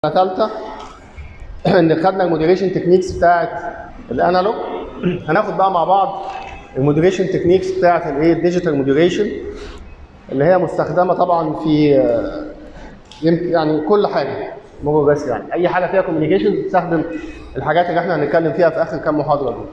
ثالثه ان خدنا المودريشن تكنيكس بتاعت الانالوج هناخد بقى مع بعض المودريشن تكنيكس بتاعت الايه الديجيتال مودريشن اللي هي مستخدمه طبعا في آه، يمكن يعني كل حاجه مو بس يعني اي حاجه فيها كوميونيكيشن بتستخدم الحاجات اللي احنا هنتكلم فيها في اخر كام محاضره دول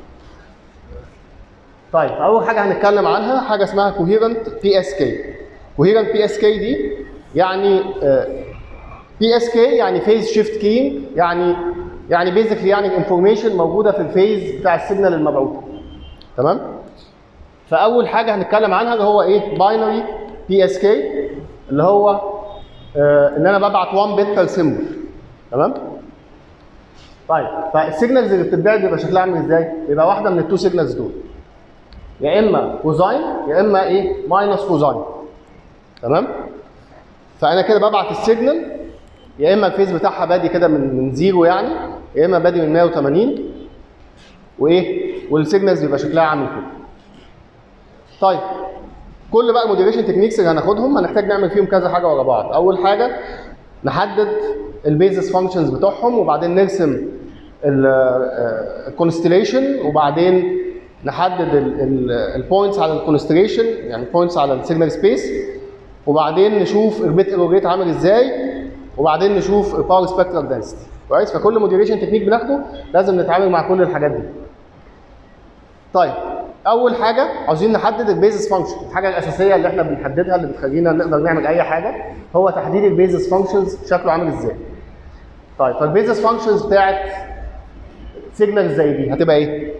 طيب اول حاجه هنتكلم عنها حاجه اسمها كوهيرنت بي اس كي كوهيرنت بي اس كي دي يعني بي اس كي يعني فيز شيفت كينج يعني يعني بيزيكلي يعني الانفورميشن موجوده في الفيز بتاع السيجنال المبعوثه تمام فاول حاجه هنتكلم عنها اللي هو ايه باينري بي اس كي اللي هو آه ان انا ببعت 1 بت بير سيمبل تمام طيب فالسيجنالز اللي بتتبعت بيبقى شكلها عامل ازاي؟ بيبقى واحده من التو سيجنالز دول يا اما كوزاين يا اما ايه ماينس كوزاين تمام فانا كده ببعت السيجنال يا اما الفيز بتاعها بادي كده من من زيرو يعني يا اما بادي من 180 وايه والسيجنالز بيبقى شكلها عامل كده طيب كل بقى المودريشن تكنيكس اللي هناخدهم هنحتاج نعمل فيهم كذا حاجه ورا بعض اول حاجه نحدد البيزس فانكشنز بتوعهم وبعدين نرسم الكونستليشن وبعدين نحدد البوينتس على الكونستليشن يعني بوينتس على السيجنال سبيس وبعدين نشوف البيت ايرور ريت عامل ازاي وبعدين نشوف الباور سبيكترال دنسيتي كويس فكل مودريشن تكنيك بناخده لازم نتعامل مع كل الحاجات دي طيب اول حاجه عاوزين نحدد البيزس فانكشن الحاجه الاساسيه اللي احنا بنحددها اللي بتخلينا نقدر نعمل اي حاجه هو تحديد البيزس فانكشنز شكله عامل ازاي طيب فالبيزس فانكشنز بتاعت سيجنال زي دي هتبقى ايه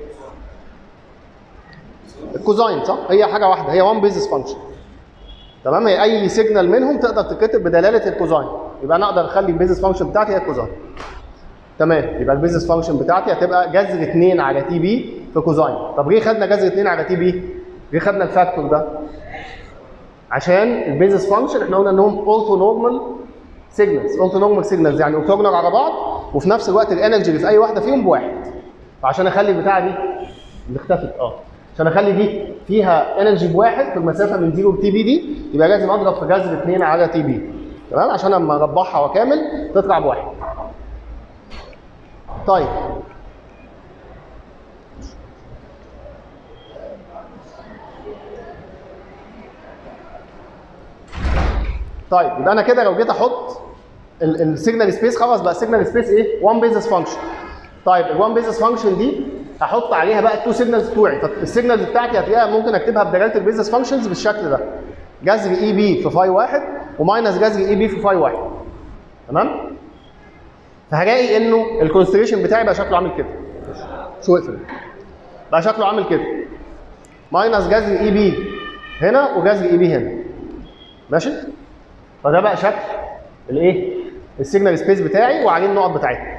الكوزاين صح هي حاجه واحده هي وان بيزس فانكشن تمام هي اي سيجنال منهم تقدر تتكتب بدلاله الكوزاين يبقى انا اقدر اخلي البيزس فانكشن بتاعتي هي الكوزاين تمام يبقى البيزس فانكشن بتاعتي هتبقى جذر 2 على تي بي في كوزاين طب ليه خدنا جذر 2 على تي بي ليه خدنا الفاكتور ده عشان البيزس فانكشن احنا قلنا انهم اورثو نورمال سيجنالز اورثو نورمال سيجنالز يعني اورثوجونال على بعض وفي نفس الوقت الانرجي اللي في اي واحده فيهم بواحد فعشان اخلي البتاعه دي اللي اختفت اه عشان اخلي دي فيها انرجي بواحد في المسافه من 0 لتي بي دي يبقى لازم اضرب في جذر 2 على تي بي تمام عشان لما اربعها واكامل تطلع بواحد طيب طيب يبقى انا كده لو جيت احط السيجنال سبيس خلاص بقى السيجنال سبيس ايه؟ 1 بيزس فانكشن. طيب ال 1 بيزس فانكشن دي هحط عليها بقى التو سيجنالز بتوعي فالسيجنالز بتاعتي هتلاقيها ممكن اكتبها بدلاله البيزس فانكشنز بالشكل ده. جذر اي بي في فاي واحد وماينس جذر اي بي في فاي واحد. تمام؟ فهلاقي انه الكونستريشن بتاعي بقى شكله عامل كده. شو اقفل. بقى شكله عامل كده. ماينس جذر اي بي هنا وجذر اي بي هنا. ماشي؟ فده بقى شكل الايه؟ السيجنال سبيس بتاعي وعليه النقط بتاعتي.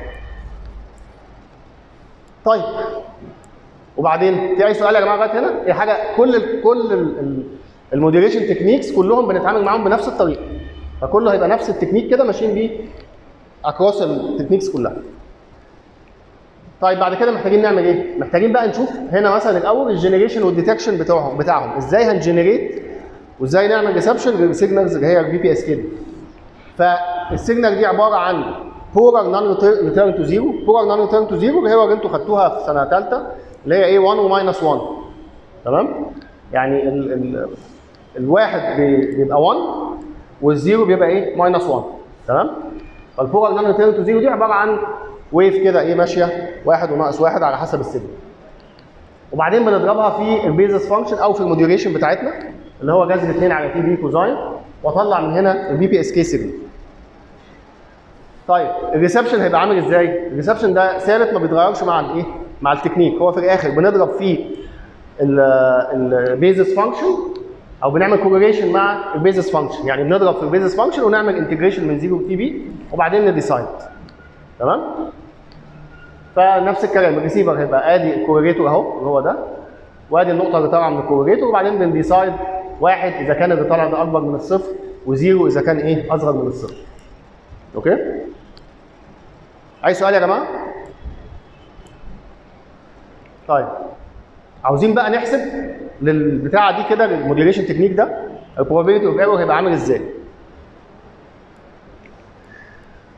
طيب وبعدين في اي سؤال يا جماعه لغايه هنا؟ هي حاجه كل ال كل المودريشن تكنيكس كلهم بنتعامل معاهم بنفس الطريقه. فكله هيبقى نفس التكنيك كده ماشيين بيه اكروس التكنيكس كلها. طيب بعد كده محتاجين نعمل ايه؟ محتاجين بقى نشوف هنا مثلا الاول الجنريشن والديتكشن بتاعهم بتاعهم ازاي هنجنريت وازاي نعمل ريسبشن للسيجنالز اللي هي البي بي اس كي دي. فالسيجنال دي عباره عن بورال نون ريتيرن تو زيرو بورال نون ريتيرن تو زيرو اللي هي اللي انتوا خدتوها في سنه ثالثه اللي هي ايه 1 وماينس 1 تمام؟ يعني ال ال الواحد بيبقى 1 والزيرو بيبقى ايه ماينس 1 تمام؟ فالبورال نون ريتيرن تو زيرو دي عباره عن ويف كده ايه ماشيه واحد وناقص واحد على حسب السيجنال وبعدين بنضربها في البيزس فانكشن او في الموديوليشن بتاعتنا اللي هو جذر 2 على تي بي كوزاين واطلع من هنا البي بي اس كي سيجنال. طيب الريسبشن هيبقى عامل ازاي؟ الريسبشن ده ثابت ما بيتغيرش مع الايه؟ مع التكنيك هو في الاخر بنضرب فيه البيزس فانكشن او بنعمل كوريليشن مع البيزس فانكشن يعني بنضرب في البيزس فانكشن ونعمل انتجريشن من 0 تي بي وبعدين نديسايد تمام؟ فنفس الكلام الريسيفر هيبقى ادي الكوريليتور اهو اللي هو ده وادي النقطه اللي طالعه من الكوريليتور وبعدين بنديسايد واحد اذا كان اللي طالع ده اكبر من الصفر وزيرو اذا كان ايه اصغر من الصفر. اوكي؟ اي سؤال يا جماعه؟ طيب عاوزين بقى نحسب للبتاعه دي كده للموديليشن تكنيك ده البروبابيلتي اوف ايرور هيبقى عامل ازاي؟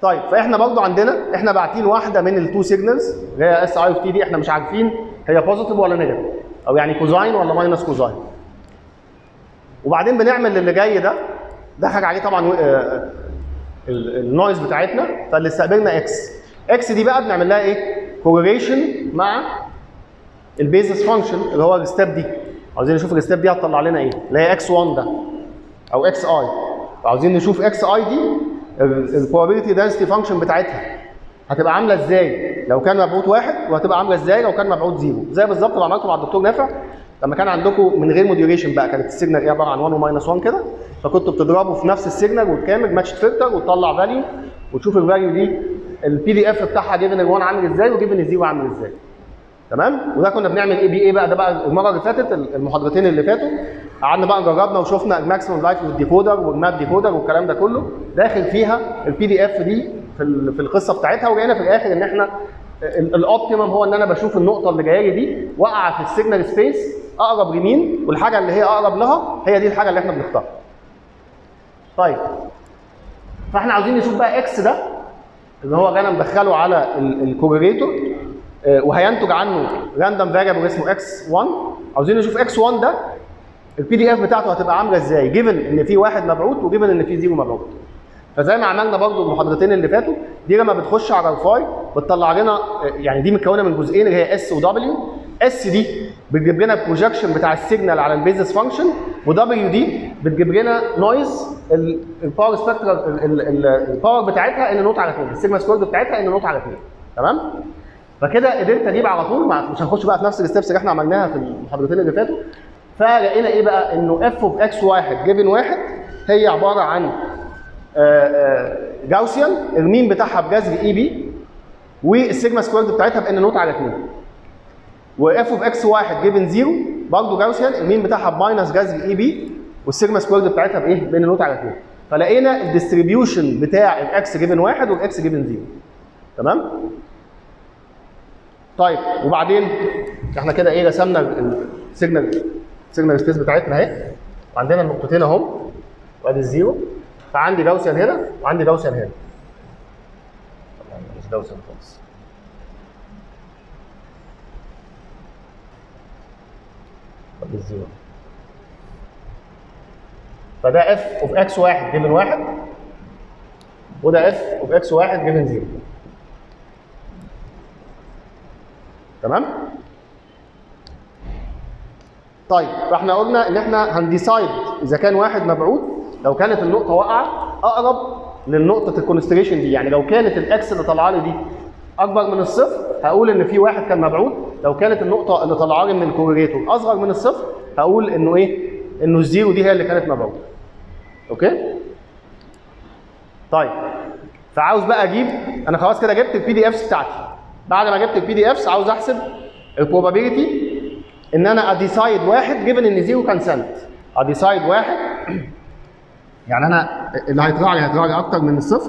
طيب فاحنا برضو عندنا احنا باعتين واحده من التو سيجنالز اللي هي اس اي اوف تي دي احنا مش عارفين هي بوزيتيف ولا نيجاتيف او يعني كوزاين ولا ماينس كوزاين وبعدين بنعمل اللي جاي ده دخل عليه طبعا آه، ال- النويز بتاعتنا فاللي استقبلنا اكس اكس دي بقى بنعمل لها ايه كوريليشن مع البيزس فانكشن اللي هو الستيب دي عاوزين نشوف الستيب دي هتطلع لنا ايه اللي هي اكس 1 ده او اكس اي عاوزين نشوف اكس اي دي البروبابيلتي دنسيتي فانكشن بتاعتها هتبقى عامله ازاي لو كان مبعوث واحد وهتبقى عامله ازاي لو كان مبعوث زيرو زي بالظبط اللي عملته مع الدكتور نافع لما كان عندكم من غير موديوليشن بقى كانت السيجنال ايه عباره عن 1 وماينس 1 كده فكنتوا بتضربوا في نفس السيجنال وتكامل ماتش فلتر وتطلع فاليو وتشوف الفاليو دي البي دي اف بتاعها جيفن ال 1 عامل ازاي وجيفن الزيرو عامل ازاي تمام وده كنا بنعمل ايه بي ايه بقى ده بقى المره اللي فاتت المحاضرتين اللي فاتوا قعدنا بقى جربنا وشفنا الماكسيمم لايف والديكودر والماب ديكودر والكلام ده كله داخل فيها البي دي اف دي في ال- في القصه بتاعتها ولقينا في الاخر ان احنا ال- الاوبتيمم هو ان انا بشوف النقطه اللي جايه لي دي واقعه في السيجنال سبيس اقرب يمين والحاجه اللي هي اقرب لها هي دي الحاجه اللي احنا بنختارها. طيب فاحنا عاوزين نشوف بقى اكس ده اللي هو جانا مدخله على الكوريليتور وهينتج عنه راندوم فاريبل اسمه اكس 1 عاوزين نشوف اكس 1 ده البي دي اف بتاعته هتبقى عامله ازاي جيفن ان في واحد مبعوث وجيفن ان في زيرو مبعوث فزي ما عملنا برضو المحاضرتين اللي فاتوا دي لما بتخش على الفاي بتطلع لنا يعني دي متكونه من جزئين اللي هي اس ودبليو اس دي بتجيب لنا البروجكشن بتاع السيجنال على البيزس فانكشن ودبليو دي بتجيب لنا نويز الباور سبيكترال الباور بتاعتها ان نوت على 2 السيجما سكويرد بتاعتها ان نوت على 2 تمام فكده قدرت اجيب على طول مع- مش هنخش بقى في نفس الستبس اللي احنا عملناها في المحاضرتين اللي فاتوا فلقينا ايه بقى انه اف اوف اكس واحد جيفن واحد هي عباره عن جاوسيان المين بتاعها بجذر اي بي والسيجما سكويرد بتاعتها بان نوت على 2 واف اوف اكس واحد جيفن زيرو برضه جاوسيان المين بتاعها بماينس جذر اي بي والسيجما سكويرد بتاعتها بايه؟ بان نوت على 2 فلقينا الديستريبيوشن بتاع الاكس جيفن واحد والاكس جيفن زيرو تمام؟ طيب وبعدين احنا كده ايه رسمنا السيجنال السيجنال سبيس بتاعتنا اهي وعندنا النقطتين اهم وادي الزيرو فعندي جاوسيان هنا وعندي جاوسيان هنا طبعا مش جاوسيان خالص ادي الزيرو فده اف اوف اكس واحد جيفن واحد وده اف اوف اكس واحد جيفن زيرو تمام؟ طيب فاحنا قلنا ان احنا هنديسايد اذا كان واحد مبعوث لو كانت النقطه واقعه اقرب للنقطه الكونستريشن دي يعني لو كانت الاكس اللي طالعه لي دي اكبر من الصفر هقول ان في واحد كان مبعوث لو كانت النقطه اللي طالعه لي من الكوريليتور اصغر من الصفر هقول انه ايه انه الزيرو دي هي اللي كانت مبعوثه اوكي طيب فعاوز بقى اجيب انا خلاص كده جبت البي دي افس بتاعتي بعد ما جبت البي دي افس عاوز احسب البروبابيلتي ان انا اديسايد واحد جيفن ان زيرو كان سنت اديسايد واحد يعني انا اللي هيطلع لي هيطلع لي اكتر من الصفر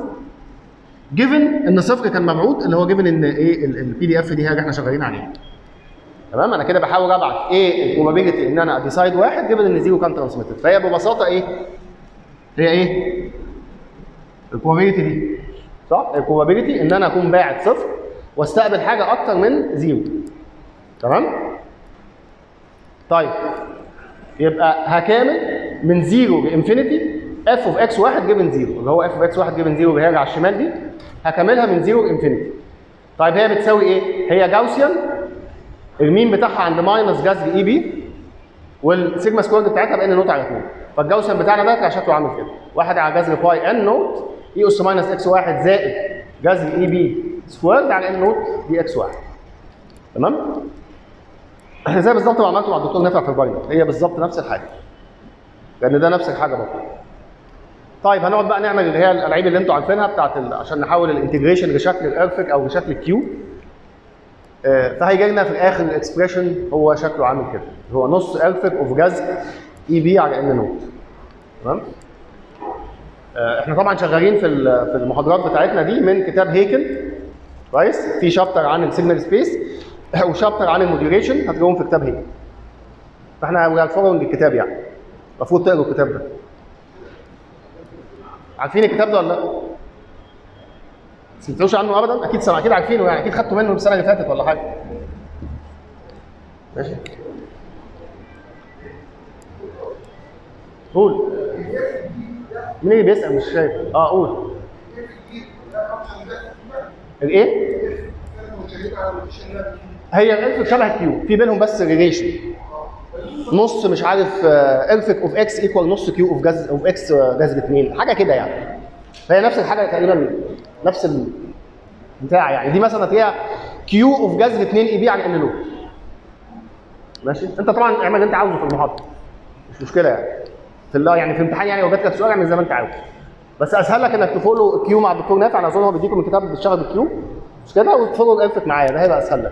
جيفن ان صفر كان مبعوث اللي هو جيفن ان ايه البي دي اف دي هي اللي احنا شغالين عليها تمام انا كده بحاول ابعت ايه البروبابيلتي ان انا اديسايد واحد جيفن ان زيرو كان ترانسميتد فهي ببساطه ايه هي ايه البروبابيلتي دي صح البروبابيلتي ان انا اكون باعت صفر واستقبل حاجه اكتر من زيرو تمام طيب يبقى هكامل من زيرو لانفينيتي اف اوف اكس واحد جيفن زيرو اللي هو اف اوف اكس واحد جيفن زيرو اللي هي على الشمال دي هكملها من زيرو لانفينيتي طيب هي بتساوي ايه؟ هي جاوسيان المين بتاعها عند ماينس جذر اي بي والسيجما سكويرد بتاعتها بان نوت على 2 فالجاوسيان بتاعنا ده كان شكله عامل كده واحد على جذر باي ان نوت اي اس ماينس اكس واحد زائد جذر اي بي سكويرد على ان نوت دي اكس واحد تمام؟ زي بالظبط ما عملته مع الدكتور نافع في البايو هي بالظبط نفس الحاجه لان ده نفس الحاجه برضه طيب هنقعد بقى نعمل اللي هي الالعاب اللي انتوا عارفينها بتاعت ال... عشان نحول الانتجريشن لشكل الارفك او لشكل كيو آه، فهيجي لنا في الاخر الاكسبريشن هو شكله عامل كده هو نص ارفك اوف جذر اي بي على ان نوت تمام آه، احنا طبعا شغالين في ال- في المحاضرات بتاعتنا دي من كتاب هيكل كويس في شابتر عن السيجنال سبيس وشابتر عن الموديوليشن هتلاقوهم في كتاب هيكل فاحنا وي ار فولوينج الكتاب يعني المفروض تقروا الكتاب ده عارفين الكتاب ده ولا لا؟ سمعتوش عنه ابدا اكيد سمع اكيد عارفينه يعني اكيد خدتوا منه السنه اللي فاتت ولا حاجه ماشي قول مين اللي بيسال مش شايف اه قول الايه هي الالف شبه الكيو في بينهم بس ريليشن نص مش عارف الفك اوف اكس ايكوال نص كيو اوف جذر اوف اكس جذر 2 حاجه كده يعني فهي نفس الحاجه تقريبا نفس ال- بتاع يعني دي مثلا هتلاقيها كيو اوف جذر 2 اي بي عن ان لو ماشي انت طبعا اعمل اللي انت عاوزه في المحاضره مش مشكله يعني في الله يعني في امتحان يعني لو جات لك سؤال اعمل زي ما انت عاوز بس اسهل لك انك تفولو كيو مع الدكتور نافع انا اظن هو بيديكم الكتاب بتشتغل بالكيو مش كده وتفولو الالفك معايا ده هيبقى اسهل لك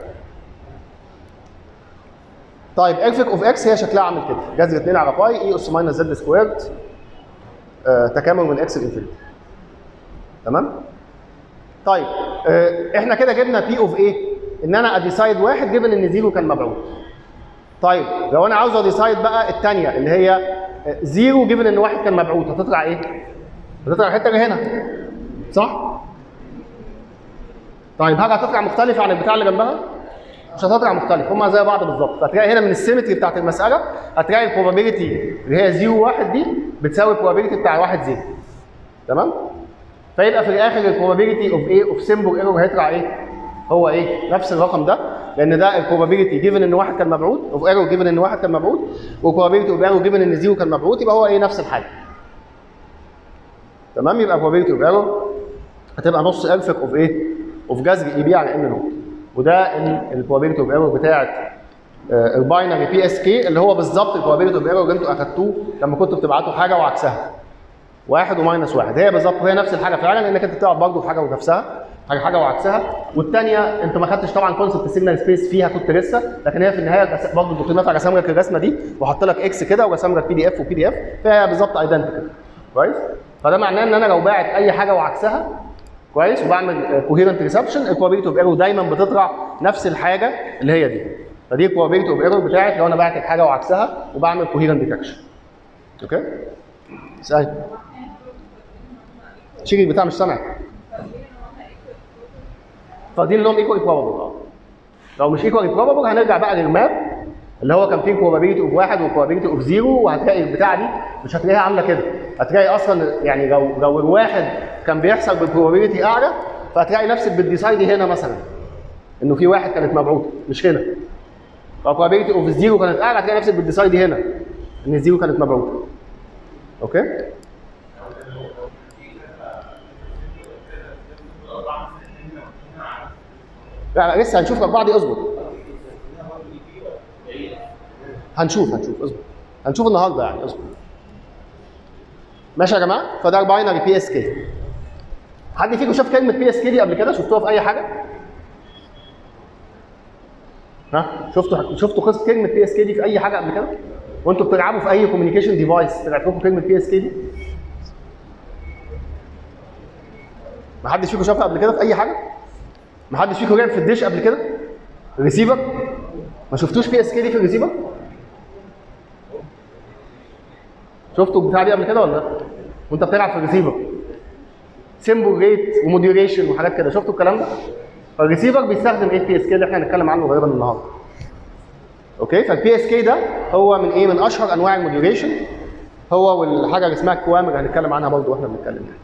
طيب الفك اوف اكس هي شكلها عامل كده جذر 2 على باي اي اس ماينس زد سكويرد آه تكامل من اكس لانفينيتي تمام طيب آه احنا كده جبنا بي اوف ايه ان انا اديسايد واحد جيفن ان زيرو كان مبعوث طيب لو انا عاوز اديسايد بقى الثانيه اللي هي آه، زيرو جيفن ان واحد كان مبعوث هتطلع ايه هتطلع الحته اللي هنا صح طيب هل هتطلع مختلفه عن البتاع اللي جنبها مش هتطلع مختلف هما زي بعض بالظبط هتلاقي هنا من السيمتري بتاعت المساله هتلاقي البروبابيلتي اللي هي 0 1 دي بتساوي البروبابيلتي بتاع 1 0 تمام فيبقى في الاخر البروبابيلتي اوف ايه اوف سيمبل ايرور هيطلع ايه هو ايه نفس الرقم ده لان ده البروبابيلتي جيفن ان واحد كان مبعوث اوف ايرور جيفن ان واحد كان مبعوث والبروبابيلتي اوف ايرور جيفن ان زيرو كان مبعوث يبقى هو ايه نفس الحاجه تمام يبقى probability اوف ايرور هتبقى نص الفك اوف ايه اوف جذر اي بي على ان نوت وده البروبابيلتي اوف ايرور بتاعت الباينري بي اس كي اللي هو بالظبط البروبابيلتي اوف ايرور اللي انتوا اخدتوه لما كنتوا بتبعتوا حاجه وعكسها واحد وماينس واحد هي بالظبط هي نفس الحاجه فعلا لانك انت بتلعب برضه في حاجه ونفسها حاجه حاجه وعكسها والثانيه انت ما خدتش طبعا كونسبت السيجنال سبيس فيها كنت لسه لكن هي في النهايه برضه الدكتور نافع رسم لك الرسمه دي وحط لك اكس كده ورسم لك بي دي اف وبي دي اف فهي بالظبط ايدنتيكال كويس فده معناه ان انا لو باعت اي حاجه وعكسها كويس وبعمل كوهيرنت ريسبشن البروبابيلتي اوف ايرور دايما بتطلع نفس الحاجه اللي هي دي فدي البروبابيلتي اوف ايرور بتاعت لو انا بعت الحاجه وعكسها وبعمل كوهيرنت ديتكشن اوكي سهل شيري البتاع مش سامعك فدي اللي هم ايكوال بروبابل اه لو مش ايكوال بروبابل هنرجع بقى للماب اللي هو كان فيه probability اوف واحد وprobability اوف زيرو وهتلاقي البتاعه دي مش هتلاقيها عامله كده هتلاقي اصلا يعني لو لو الواحد كان بيحصل بالبروبابيلتي اعلى فهتلاقي نفسك بتديسايدي هنا مثلا انه في واحد كانت مبعوثه مش هنا لو probability اوف الزيرو كانت اعلى هتلاقي نفسك بتديسايدي هنا ان الزيرو كانت مبعوثه اوكي لا لا لسه هنشوف الاربعه دي اصبر هنشوف هنشوف اصبر هنشوف النهارده يعني اصبر ماشي يا جماعه فده باينري بي اس كي حد فيكم شاف كلمه بي اس كي دي قبل كده شفتوها في اي حاجه ها شفتوا شفتوا قصه كلمه بي اس كي دي في اي حاجه قبل كده وانتوا بتلعبوا في اي كوميونيكيشن ديفايس طلعت لكم كلمه بي اس كي دي ما حدش فيكم شافها قبل كده في اي حاجه ما حدش فيكم لعب في الديش قبل كده الريسيفر ما شفتوش بي اس كي دي في الريسيفر شفتوا البتاع دي قبل كده ولا لا وانت بتلعب في الريسيفر سيمبل ريت وموديوليشن وحاجات كده شفتوا الكلام ده فالريسيفر بيستخدم ايه بي اس كي اللي احنا هنتكلم عنه غالبا النهارده اوكي فالبي اس كي ده هو من ايه من اشهر انواع الموديوليشن هو والحاجه اللي اسمها الكوامر هنتكلم عنها برضه واحنا بنتكلم يعني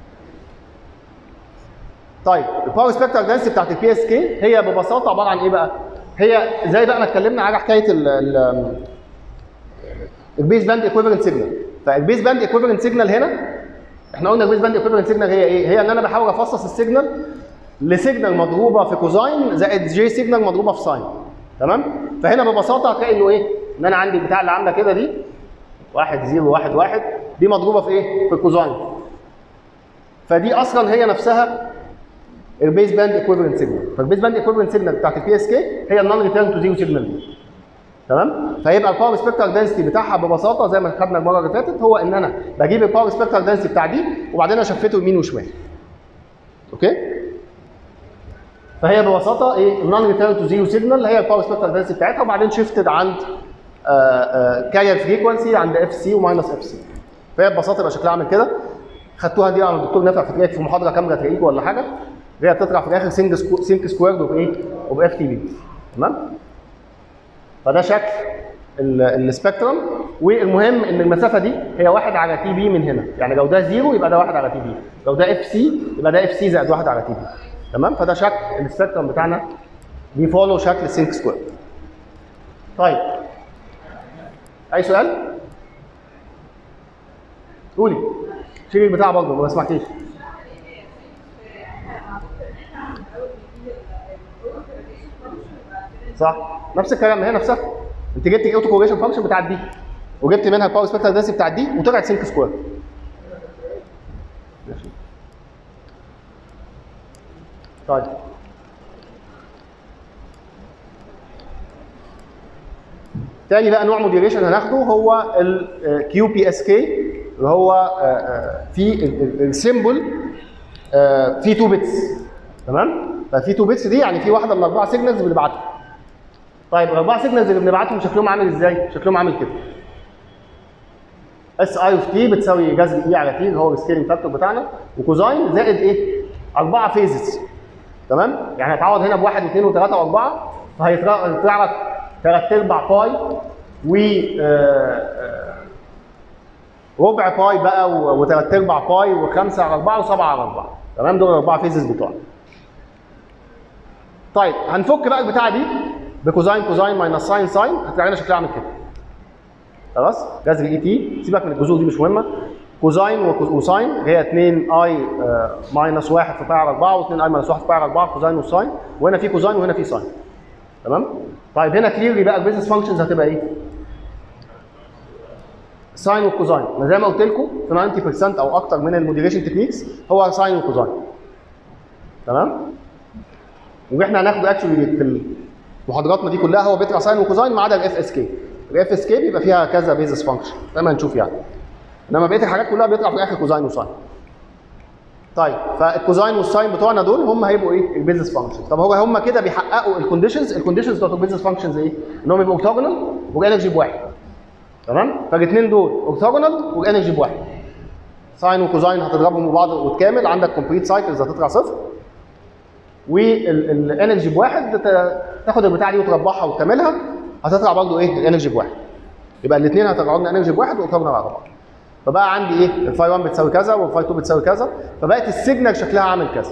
طيب الباور سبيكترال دنسيتي بتاعت البي اس كي هي ببساطه عباره عن ايه بقى؟ هي زي بقى ما اتكلمنا على حكايه ال ال البيس باند ايكويفالنت سيجنال فالبيس باند ايكويفالنت سيجنال هنا احنا قلنا البيس باند ايكويفالنت سيجنال هي ايه؟ هي ان انا بحاول افصص السيجنال لسيجنال مضروبه في كوزاين زائد جي سيجنال مضروبه في ساين تمام؟ فهنا ببساطه هتلاقي انه ايه؟ ان انا عندي البتاع اللي عامله كده دي 1 0 1 1 دي مضروبه في ايه؟ في الكوزاين فدي اصلا هي نفسها البيس باند ايكويفالنت سيجنال فالبيس باند ايكويفالنت سيجنال بتاعت البي اس كي هي النون ريتيرن تو زيرو سيجنال دي تمام فيبقى الباور سبيكترال دنسيتي بتاعها ببساطه زي ما خدنا المره اللي فاتت هو ان انا بجيب الباور سبيكترال دنسيتي بتاع دي وبعدين اشفته يمين وشمال اوكي فهي ببساطه ايه النون ريتيرن تو زيرو سيجنال هي الباور سبيكترال دنسيتي بتاعتها وبعدين شيفتد عند كارير فريكونسي عند اف سي وماينس اف سي فهي ببساطه يبقى شكلها عامل كده خدتوها دي على الدكتور نافع في في محاضره كامله تلاقيكم ولا حاجه اللي هي بتطلع في الاخر سينك سكو سينك سكويرد وبايه؟ وباف تي بي تمام؟ فده شكل ال- السبيكترم والمهم ان المسافه دي هي 1 على تي بي من هنا يعني لو ده زيرو يبقى ده 1 على تي بي لو ده اف سي يبقى ده اف سي زائد 1 على تي بي تمام فده شكل السبيكترم بتاعنا بيفولو شكل السينك سكوير طيب اي سؤال؟ قولي شيل البتاع برضه ما بسمعكيش صح نفس الكلام هي نفسها انت جبت الاوتو كوريشن فانكشن بتاعت دي وجبت منها الباور سبيكتر دنسي بتاعت دي وطلعت سينك سكوير ماشي طيب تاني بقى نوع موديوليشن هناخده هو الكيو بي اس كي اللي هو آه، آه، في السيمبل في 2 بيتس تمام ففي 2 بيتس دي يعني في واحده من اربعه سيجنالز بنبعتها طيب الاربعه سيجنالز اللي بنبعتهم شكلهم عامل ازاي؟ شكلهم عامل كده اس اي اوف تي بتساوي جذر اي على تي اللي هو السكيلنج فاكتور بتاعنا وكوزاين زائد ايه؟ اربعه فيزز تمام؟ يعني هتعوض هنا بواحد واثنين وثلاثه واربعه فهيطلع لك ثلاث ارباع باي و آه، آه، ربع باي بقى و- وثلاث ارباع باي وخمسه على اربعه وسبعه على اربعه تمام دول الاربعه فيزز بتوعنا. طيب هنفك بقى البتاعه دي بكوزاين كوزاين ماينس ساين ساين هتلاقي لنا شكلها عامل كده. خلاص؟ جذر اي تي سيبك من الجذور دي مش مهمه. كوزاين وكو- وساين هي 2 اي ماينس 1 في باي على 4 و2 اي ماينس 1 في باي على 4 كوزاين وساين وهنا في كوزاين وهنا في ساين. تمام؟ طيب هنا كليرلي بقى البيزنس فانكشنز هتبقى ايه؟ ساين وكوزاين ما زي ما قلت لكم في 90% او اكتر من الموديليشن تكنيكس هو ساين وكوزاين تمام واحنا هناخد اكشولي في محاضراتنا دي كلها هو بيطلع ساين وكوزاين ما عدا الاف اس كي الاف اس كي بيبقى فيها كذا بيزنس فانكشن زي ما هنشوف يعني انما بقيه الحاجات كلها بيطلع في الاخر كوزاين وساين طيب فالكوزاين والساين بتوعنا دول هم هيبقوا ايه البيزنس فانكشن طب هو هم كده بيحققوا الكونديشنز الكونديشنز بتوعت البيزنس فانكشنز ايه انهم يبقوا اوكتاجونال والانرجي بواحد تمام فالاثنين دول اوكتاجونال والانرجي بواحد ساين وكوزاين هتضربهم ببعض وتكامل عندك كومبليت سايكلز هتطلع صفر والانرجي بواحد ت- تاخد البتاعه دي وتربعها وتكملها هتطلع برضه ايه الانرجي بواحد يبقى الاثنين هيطلعوا لنا انرجي بواحد واوكتاجونال على بعض فبقى عندي ايه الفاي 1 بتساوي كذا والفاي 2 بتساوي كذا فبقت السيجنال شكلها عامل كذا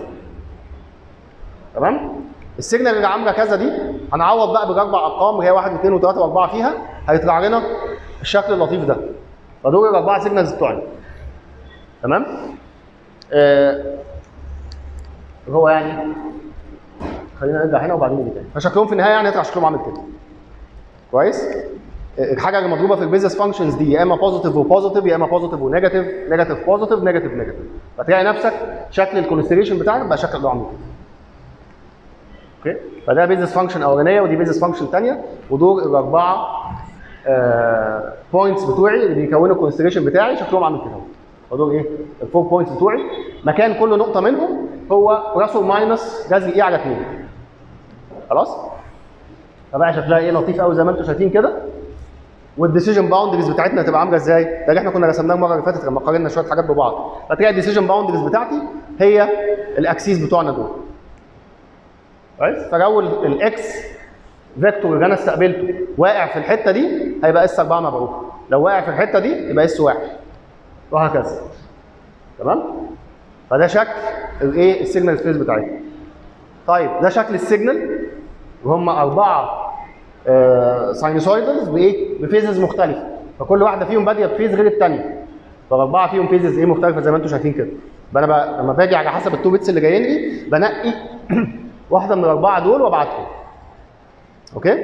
تمام السيجنال اللي عامله كذا دي هنعوض بقى بالاربع ارقام اللي هي 1 و2 و3 و4 فيها هيطلع لنا الشكل اللطيف ده فدول الاربعه سيجنالز بتوعنا تمام آه هو يعني خلينا نرجع هنا وبعدين نيجي تاني فشكلهم في النهايه يعني هيطلع شكلهم عامل كده كويس آه، الحاجه اللي مضروبه في البيزنس فانكشنز دي يا اما بوزيتيف وبوزيتيف يا اما بوزيتيف ونيجاتيف نيجاتيف بوزيتيف نيجاتيف نيجاتيف فتلاقي نفسك شكل الكونستليشن بتاعك بقى شكل اللي هو عامل كده اوكي فده بيزنس فانكشن اولانيه ودي بيزنس فانكشن ثانيه ودول الاربعه بوينتس بتوعي اللي بيكونوا الكونستليشن بتاعي شكلهم عامل كده ودول ايه الفور بوينتس بتوعي مكان كل نقطه منهم هو بلس ماينس جذر ايه على 2 خلاص فبقى شكلها ايه لطيف قوي زي ما انتم شايفين كده والديسيجن باوندريز بتاعتنا هتبقى عامله ازاي؟ ده اللي احنا كنا رسمناه المره اللي فاتت لما قارنا شويه حاجات ببعض فتلاقي الديسيجن باوندريز بتاعتي هي الاكسيس بتوعنا دول كويس فلو الاكس فيكتور اللي انا استقبلته واقع في الحته دي هيبقى اس 4 مبعوث لو واقع في الحته دي يبقى اس 1 وهكذا تمام فده شكل الايه السيجنال سبيس بتاعتنا طيب ده شكل السيجنال وهم اربعه ساينوسويدلز بايه بفيزز مختلفه فكل واحده فيهم باديه بفيز غير الثانيه فالاربعه فيهم فيزز ايه مختلفه زي ما انتم شايفين كده فانا بقى لما باجي على حسب التو بيتس اللي جايين لي بنقي واحده من الاربعه دول وابعتهم اوكي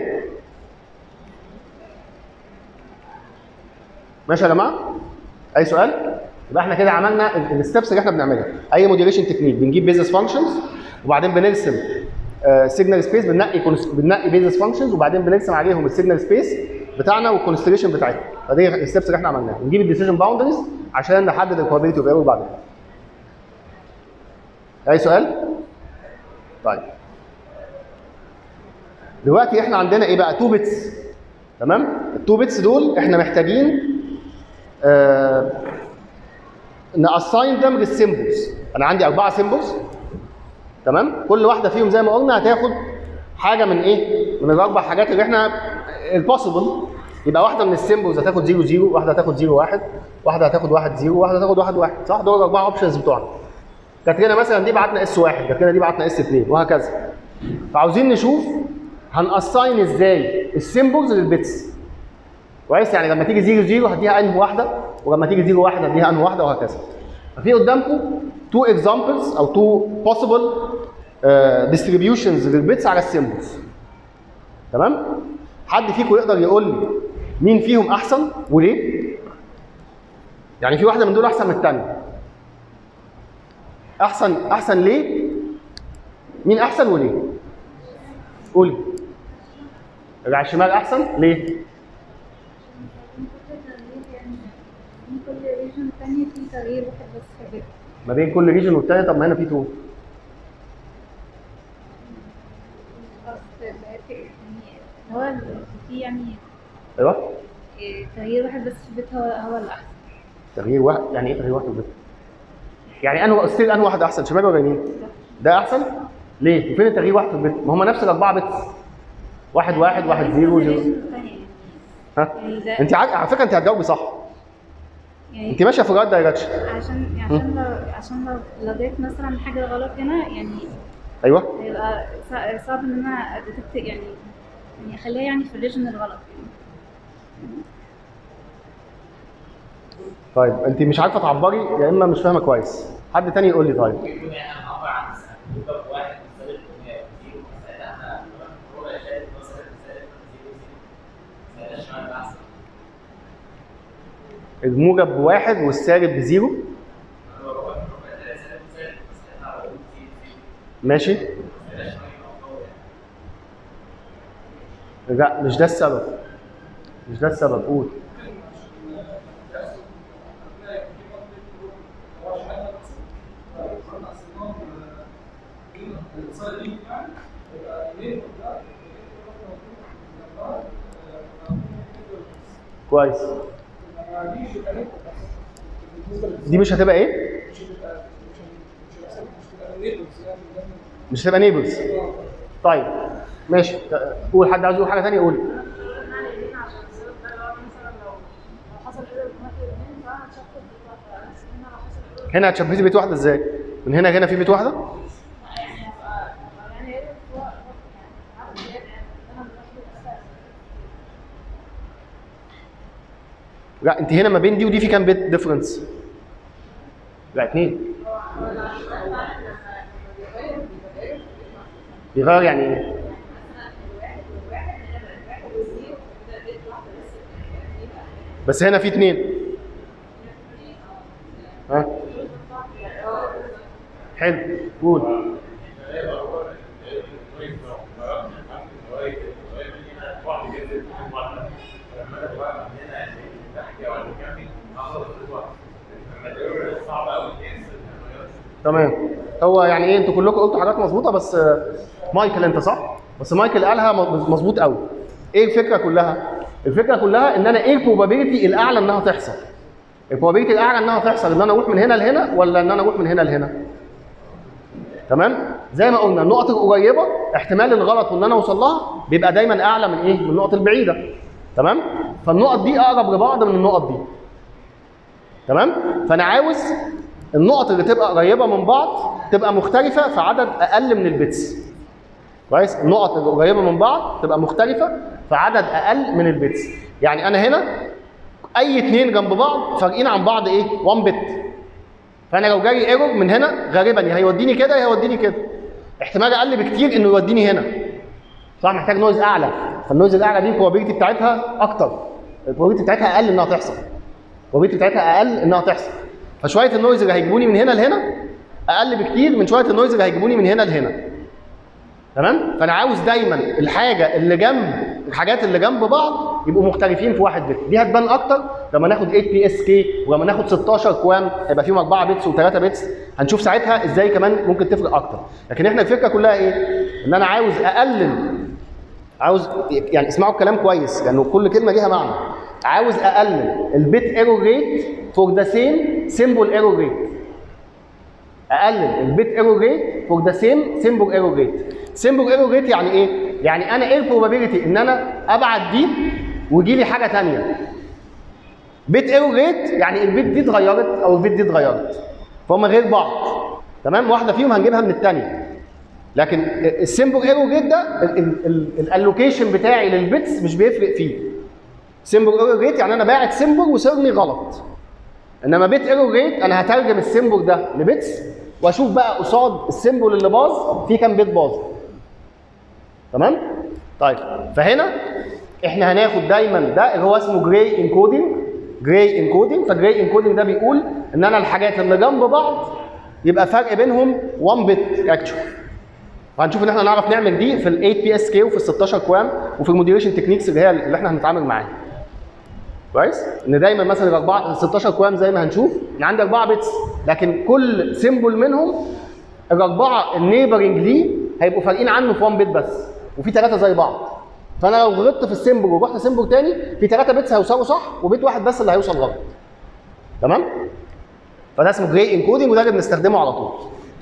ماشي يا جماعه اي سؤال يبقى احنا كده عملنا الستبس اللي احنا بنعملها اي موديوليشن تكنيك بنجيب بيزنس فانكشنز وبعدين بنرسم سيجنال سبيس بننقي كونس- بننقي بيزنس فانكشنز وبعدين بنرسم عليهم السيجنال سبيس بتاعنا والكونستليشن بتاعتنا فدي الستبس اللي احنا عملناها نجيب الديسيجن باوندريز عشان نحدد البروبابيلتي اوف ايرور بعد كده اي سؤال؟ طيب دلوقتي احنا عندنا ايه بقى 2 بيتس تمام التو بيتس دول احنا محتاجين آه ناساين them للسيمبلز انا عندي اربعه سيمبلز تمام كل واحده فيهم زي ما قلنا هتاخد حاجه من ايه من الاربع حاجات اللي احنا البوسيبل يبقى واحده من السيمبلز هتاخد 0 0 واحده هتاخد 0 1 واحده هتاخد 1 0 واحده هتاخد 1 1 صح دول الاربعه اوبشنز بتوعنا كانت هنا مثلا دي بعتنا اس 1 كانت هنا دي بعتنا اس 2 وهكذا فعاوزين نشوف هنأساين ازاي السيمبلز للبيتس كويس يعني لما تيجي 0 0 هديها انهي واحده ولما تيجي 0 1 هديها انهي واحده وهكذا ففي قدامكم تو اكزامبلز او تو بوسيبل ديستريبيوشنز للبيتس على السيمبلز تمام حد فيكم يقدر يقول لي مين فيهم احسن وليه يعني في واحده من دول احسن من الثانيه احسن احسن ليه مين احسن وليه قولي رجع الشمال احسن ليه كل ريجن تانية في تغيير واحد بس في البيت ما بين كل ريجن والتاني طب ما هنا في تو بس بقت يعني هو ال- في يعني ايوه إيه، تغيير واحد بس في البيت هو هو الأحسن تغيير واحد يعني ايه تغيير واحد في البيت يعني انه ستيل انه واحد احسن شمال ولا يمين ده احسن ليه وفين التغيير واحد في البيت ما هم نفس الاربعه بيتس واحد واحد واحد زيرو كل زيرو region التانية يعني ها يعني ده انت عج... على فكره انت هتجاوبي صح يعني انت ماشيه في الرايت دايركشن عشان عشان لو عشان لو لقيت مثلا حاجة غلط هنا يعني ايوه هيبقى صع- صعب ان انا اديتكت يعني يعني اخليها يعني في الريجن الغلط يعني طيب انت مش عارفه تعبري يا اما مش فاهمه كويس حد تاني يقول لي طيب ممكن يكون يعني انا عباره عن موجب واحد مساله زيرو مساله انا ربع شايف مساله مساله زيرو زيرو مساله الشمال ده احسن الموجب بواحد والسالب بزيرو هو ربع ربع ده سالب مساله مساله على طول زيرو زيرو ماشي مساله الشمال يبقى هو يعني لا مش ده السبب مش ده السبب قول كويس دي مش هتبقى ايه؟ مش هتبقى نيبلز طيب ماشي قول حد عايز يقول حاجه ثانيه قول هنا هتشبهي بيت واحده ازاي؟ من هنا هنا في بيت واحده؟ لا انت هنا ما بين دي ودي في كام بيت ديفرنس؟ لا اتنين بيغير يعني ايه؟ بس هنا في اتنين ها حلو قول تمام هو يعني ايه انتوا كلكم قلتوا حاجات مظبوطه بس آه، مايكل انت صح بس مايكل قالها م- مظبوط قوي ايه الفكره كلها الفكره كلها ان انا ايه البروبابيلتي الاعلى انها تحصل البروبابيلتي الاعلى انها تحصل ان انا اروح من هنا لهنا ولا ان انا اروح من هنا لهنا تمام زي ما قلنا النقط القريبه احتمال الغلط وان انا اوصل لها بيبقى دايما اعلى من ايه من النقط البعيده تمام فالنقط دي اقرب لبعض من النقط دي تمام فانا عاوز النقط اللي تبقى قريبه من بعض تبقى مختلفه في عدد اقل من البيتس كويس النقط اللي قريبه من بعض تبقى مختلفه في عدد اقل من البيتس يعني انا هنا اي اتنين جنب بعض فارقين عن بعض ايه 1 بت فانا لو جالي ايرور من هنا غالبا يا هيوديني كده يا هيوديني كده احتمال اقل بكتير انه يوديني هنا صح محتاج نويز اعلى فالنويز الاعلى دي البروبابيلتي بتاعتها اكتر البروبابيلتي بتاعتها اقل انها تحصل البروبابيلتي بتاعتها اقل انها تحصل فشويه النويز اللي هيجيبوني من هنا لهنا اقل بكتير من شويه النويز اللي هيجيبوني من هنا لهنا تمام فانا عاوز دايما الحاجه اللي جنب الحاجات اللي جنب بعض يبقوا مختلفين في واحد بت دي هتبان اكتر لما ناخد 8 بي اس كي ولما ناخد 16 كوام هيبقى فيهم 4 بيتس و3 بيتس هنشوف ساعتها ازاي كمان ممكن تفرق اكتر لكن احنا الفكره كلها ايه ان انا عاوز اقلل عاوز يعني اسمعوا الكلام كويس لانه كل كلمه ليها معنى عاوز اقلل البيت ايرور ريت فور ذا سيم سيمبل ايرور ريت اقلل البيت ايرور ريت فور ذا سيم سيمبل ايرور ريت سيمبل ايرور ريت يعني ايه يعني انا ايه البروبابيلتي ان انا ابعت دي ويجي لي حاجه ثانيه بيت ايرور ريت يعني البيت دي اتغيرت او البيت دي اتغيرت فهم غير بعض تمام واحده فيهم هنجيبها من الثانيه لكن السيمبل ايرور ريت ده الالوكيشن بتاعي للبيتس مش بيفرق فيه سيمبل ايرور ريت يعني انا باعت سيمبل وصرني غلط انما بيت ايرور ريت انا هترجم السيمبل ده لبيتس واشوف بقى قصاد السيمبل اللي باظ في كام بيت باظ تمام طيب فهنا احنا هناخد دايما ده اللي هو اسمه جراي انكودنج جراي انكودنج فجراي انكودنج ده بيقول ان انا الحاجات اللي جنب بعض يبقى فرق بينهم 1 بت اكشوال وهنشوف ان احنا نعرف نعمل دي في ال 8 بي اس كي وفي ال 16 كوام وفي الموديريشن تكنيكس اللي هي اللي احنا هنتعامل معاها كويس ان دايما مثلا الاربعه ال 16 كوام زي ما هنشوف ان عندي اربعه بيتس لكن كل سيمبل منهم الاربعه النيبرنج ليه هيبقوا فارقين عنه في 1 بيت بس وفي ثلاثه زي بعض فانا لو غلطت في السيمبل ورحت سيمبل تاني في ثلاثه بيتس هيوصلوا صح وبيت واحد بس اللي هيوصل غلط تمام فده اسمه جراي انكودنج وده اللي بنستخدمه على طول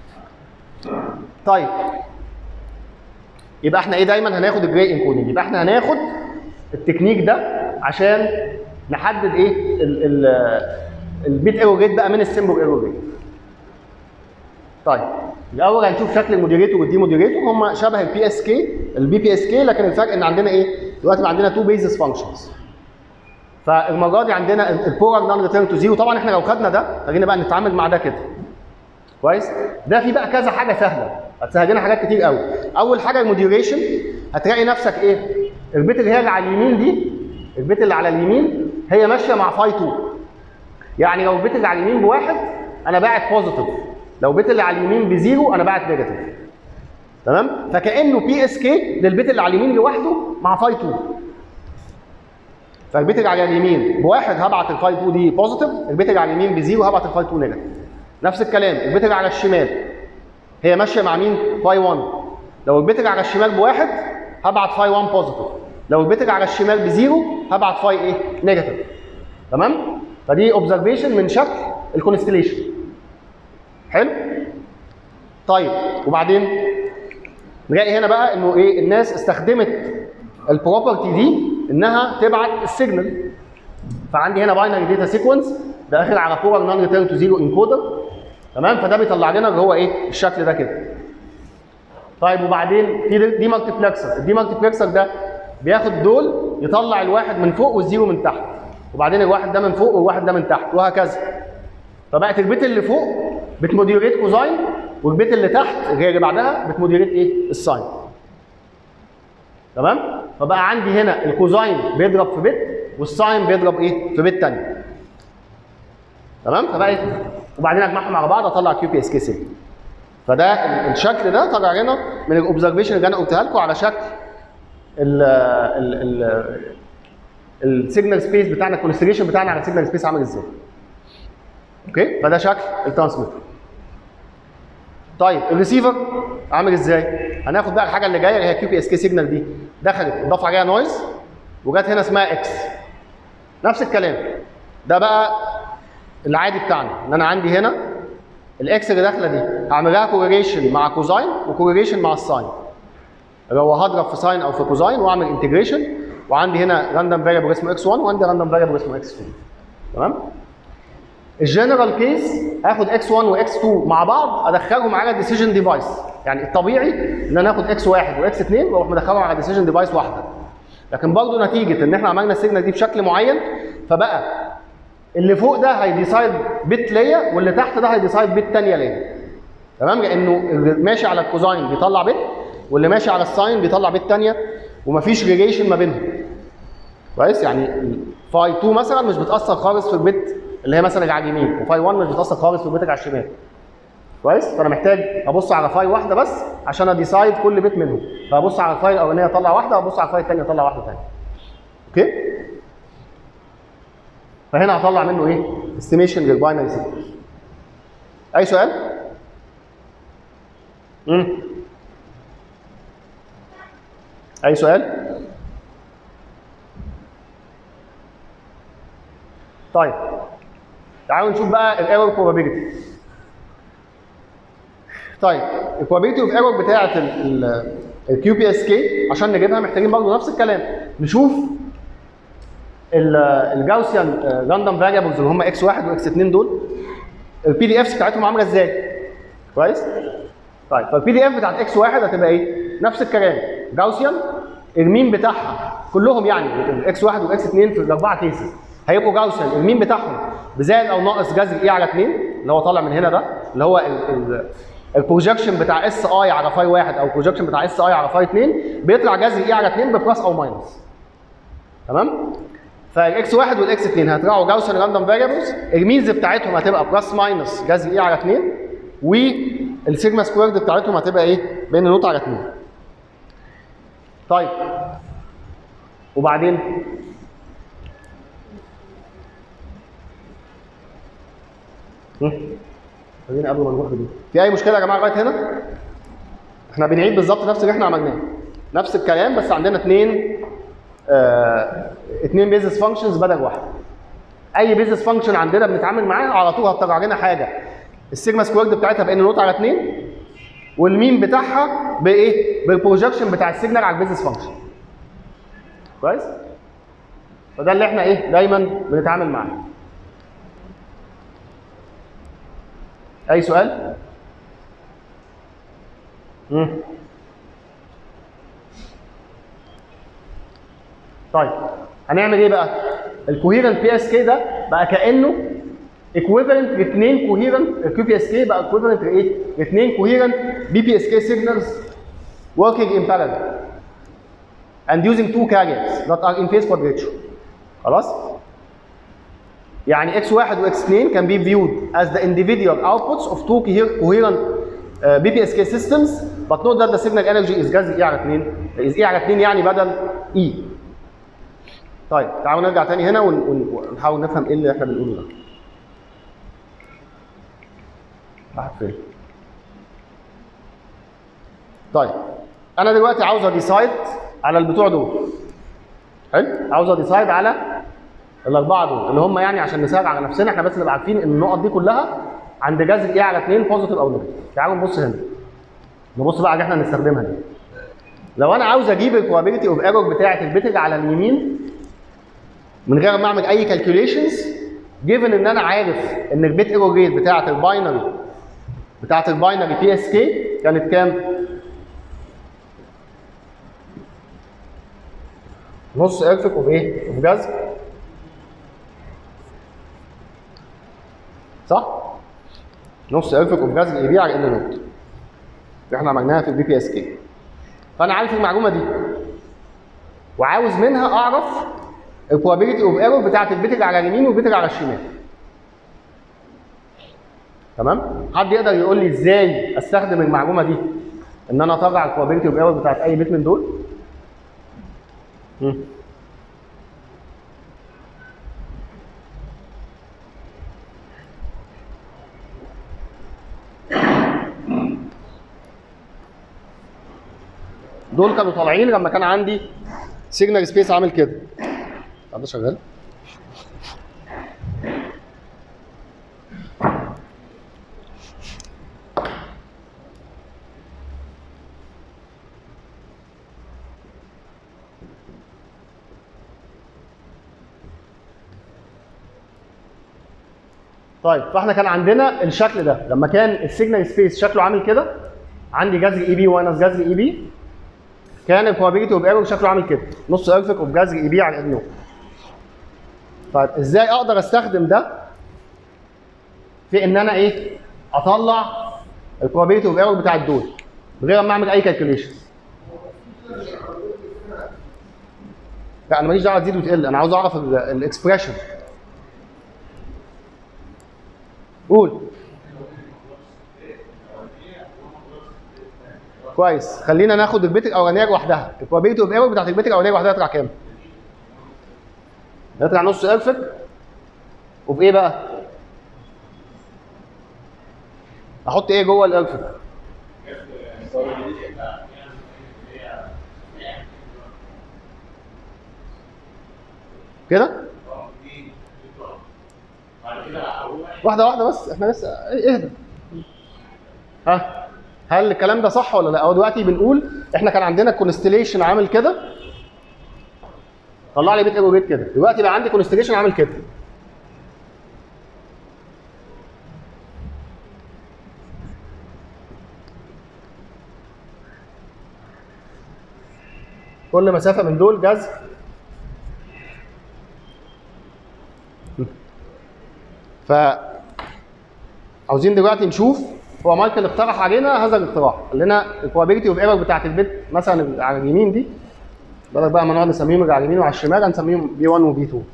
طيب يبقى احنا ايه دايما هناخد الجراي انكودنج يبقى احنا هناخد التكنيك ده عشان نحدد ايه ال ال البيت ايرور ريت بقى من السيمبل ايرور ريت طيب الاول هنشوف شكل الموديريتور والدي موديريتور هم شبه البي اس كي البي بي اس كي لكن الفرق ان عندنا ايه دلوقتي بقى عندنا تو بيزس فانكشنز فالمره دي عندنا البورال نون ريتيرن تو زيرو طبعا احنا لو خدنا ده خلينا بقى نتعامل مع ده كده كويس ده في بقى كذا حاجه سهله هتسهل لنا حاجات كتير قوي اول حاجه الموديوريشن هتلاقي نفسك ايه البيت اللي هي اللي على اليمين دي البيت اللي على اليمين هي ماشيه مع فاي 2 يعني لو البيت اللي على اليمين بواحد انا باعت بوزيتيف لو البيت اللي على اليمين بزيرو انا باعت نيجاتيف تمام فكانه بي اس كي للبيت اللي على اليمين لوحده مع فاي 2 فالبيت اللي على اليمين بواحد هبعت الفاي 2 دي بوزيتيف البيت اللي على اليمين بزيرو هبعت الفاي 2 نيجاتيف نفس الكلام البيت اللي على الشمال هي ماشيه مع مين فاي 1 لو البيت اللي على الشمال بواحد هبعت فاي 1 بوزيتيف لو البيت اللي على الشمال بزيرو هبعت فاي ايه نيجاتيف تمام فدي اوبزرفيشن من شكل الكونستليشن حلو طيب وبعدين نلاقي هنا بقى انه ايه الناس استخدمت البروبرتي دي انها تبعت السيجنال فعندي هنا باينري داتا سيكونس داخل على بورال نون ريتيرن تو زيرو انكودر تمام فده بيطلع لنا اللي هو ايه الشكل ده كده طيب وبعدين في دي مالتيبلكسر الدي مالتيبلكسر ده بياخد دول يطلع الواحد من فوق والزيرو من تحت وبعدين الواحد ده من فوق والواحد ده من تحت وهكذا فبقت البيت اللي فوق بتموديريت كوزاين والبيت اللي تحت اللي هي اللي بعدها بتموديريت ايه الساين تمام فبقى عندي هنا الكوزاين بيضرب في بيت والساين بيضرب ايه في بيت تاني تمام فبقت وبعدين اجمعهم على بعض اطلع كيو بي اس كي سي فده ال- الشكل ده طلع لنا من الاوبزرفيشن اللي انا قلتها لكم على شكل ال ال ال السيجنال سبيس بتاعنا الكونستريشن بتاعنا على السيجنال سبيس عامل ازاي اوكي فده شكل الترانسميتر طيب الريسيفر عامل ازاي هناخد بقى الحاجه اللي جايه اللي هي كيو بي اس كي سيجنال دي دخلت اتضاف عليها نويز وجت هنا اسمها اكس نفس الكلام ده بقى العادي بتاعنا ان انا عندي هنا الاكس اللي داخله دي هعمل لها كوريليشن مع كوزاين وكوريليشن مع الساين اللي هو هضرب في ساين او في كوزاين واعمل انتجريشن وعندي هنا راندوم فاريبل اسمه اكس 1 وعندي راندوم فاريبل اسمه اكس 2 تمام الجنرال كيس هاخد اكس 1 واكس 2 مع بعض ادخلهم على ديسيجن ديفايس يعني الطبيعي ان انا اخد اكس 1 واكس 2 واروح مدخلهم على ديسيجن ديفايس واحده لكن برضه نتيجه ان احنا عملنا السيجنال دي بشكل معين فبقى اللي فوق ده هيديسايد بت ليا واللي تحت ده هيديسايد بت ثانيه ليا تمام لانه اللي ماشي على الكوزاين بيطلع بت واللي ماشي على الساين بيطلع بت ثانيه ومفيش ريليشن ما بينهم كويس يعني فاي 2 مثلا مش بتاثر خالص في البت اللي هي مثلا اللي على اليمين وفاي 1 مش بتاثر خالص في البت اللي على الشمال كويس فانا محتاج ابص على فاي واحده بس عشان اديسايد كل بت منهم فابص على الفاي الاولانيه اطلع واحده وابص على الفاي الثانيه اطلع واحده ثانيه اوكي فهنا هطلع منه ايه استيميشن للباينري سيكونس اي سؤال امم اي سؤال طيب تعالوا نشوف بقى الايرور probability طيب البروبابيلتي اوف ايرور بتاعه الكيو بي اس كي عشان نجيبها محتاجين برضه نفس الكلام نشوف ال- الجاوسيان راندوم فاريبلز اللي هم اكس 1 واكس 2 دول البي دي افس بتاعتهم عامله ازاي؟ كويس؟ طيب فالبي دي اف بتاعت اكس 1 هتبقى ايه؟ نفس الكلام جاوسيان المين بتاعها كلهم يعني الاكس 1 واكس 2 في الاربعه كيسز هيبقوا جاوسيان المين بتاعهم بزائد او ناقص جذر اي على 2 اللي هو طالع من هنا ده اللي هو ال- ال- البروجكشن بتاع اس اي على فاي 1 او البروجكشن بتاع اس اي على فاي 2 بيطلع جذر اي على 2 ببلس او ماينس تمام؟ فالاكس 1 والاكس 2 هيطلعوا جاوسن راندوم فاريبلز المينز بتاعتهم هتبقى بلس ماينس جذر اي على 2 والسيجما سكويرد بتاعتهم هتبقى ايه؟ بين نوت على 2 طيب وبعدين هم؟ خلينا قبل ما نروح بدي في اي مشكله يا جماعه لغايه هنا؟ احنا بنعيد بالظبط نفس اللي احنا عملناه نفس الكلام بس عندنا اثنين آه، اثنين بيزنس فانكشنز بدل واحد اي بيزنس فانكشن عندنا بنتعامل معاها على طول هتطلع لنا حاجه السيجما سكويرد بتاعتها بان نوت على 2 والمين بتاعها بايه؟ بالبروجكشن بتاع السيجنال على البيزنس فانكشن كويس؟ فده اللي احنا ايه دايما بنتعامل معاه اي سؤال؟ مم. طيب هنعمل ايه بقى؟ الكوهيرنت بي اس كي ده بقى كانه ايكويفالنت لاثنين كوهيرنت الكيو بي اس كي بقى ايكويفالنت لايه؟ لاثنين كوهيرنت بي بي اس كي سيجنالز working in parallel and using two carriers that are in phase quadrature خلاص؟ يعني x1 و x2 can be viewed as the individual outputs of two coher- coherent uh, BPSK systems but note that the signal energy is جذر E على 2 is E على 2 يعني بدل E طيب تعالوا نرجع تاني هنا ون- ون- ونحاول نفهم ايه اللي احنا بنقوله ده راحت فين طيب انا دلوقتي عاوز اديسايد على البتوع دول حلو عاوز اديسايد على الاربعه دول اللي هم يعني عشان نساعد على نفسنا احنا بس نبقى عارفين ان النقط دي كلها عند جذر ايه على 2 بوزيتيف او نيجاتيف تعالوا نبص هنا نبص بقى على اللي احنا هنستخدمها دي لو انا عاوز اجيب البروبابيلتي اوف ايرور بتاعه البيت اللي على اليمين من غير ما اعمل اي كالكوليشنز جيفن ان انا عارف ان البيت ايرور ريت بتاعه الباينري بتاعه الباينري بي اس كي كانت كام؟ نص ارفك اوف ايه؟ اوف جذر صح؟ نص ارفك اوف جذر اي بي على ان نوت اللي احنا عملناها في البي بي اس كي فانا عارف المعلومه دي وعاوز منها اعرف البروبابيلتي اوف ايرور بتاعت البيت اللي على اليمين والبيت اللي على الشمال تمام حد يقدر يقول لي ازاي استخدم المعلومه دي ان انا اطلع البروبابيلتي اوف ايرور بتاعت اي بيت من دول مم. دول كانوا طالعين لما كان عندي سيجنال سبيس عامل كده طب ده شغال طيب فاحنا كان عندنا الشكل ده لما كان السيجنال سبيس شكله عامل كده عندي جذر اي بي ماينس جذر اي بي كان البروبابيلتي اوف ايرور شكله عامل كده نص ارفك اوف جذر اي بي على ان طيب ازاي اقدر استخدم ده في ان انا ايه اطلع البروبابيلتي اوف ايرور بتاع الدول من غير ما اعمل اي كالكوليشن لا انا ماليش دعوه تزيد وتقل انا عاوز اعرف الاكسبريشن قول كويس خلينا ناخد البيت الاولانيه لوحدها البروبابيلتي اوف ايرور بتاعت البيت الاولانيه لوحدها تطلع كام؟ يطلع نص ارفك وبايه بقى؟ احط ايه جوه الارفك؟ كده؟ واحده واحده بس احنا لسه اهدى ها هل الكلام ده صح ولا لا هو دلوقتي بنقول احنا كان عندنا كونستليشن عامل كده طلع لي بيت ايرور ريت كده دلوقتي بقى عندي كونستليشن عامل كده كل مسافه من دول جذر ف عاوزين دلوقتي نشوف هو مايكل اقترح علينا هذا الاقتراح قال لنا البروبابيلتي اوف ايرور بتاعت البيت مثلا على اليمين دي بدل بقى ما نقعد نسميهم على اليمين وعلى الشمال هنسميهم بي 1 وبي 2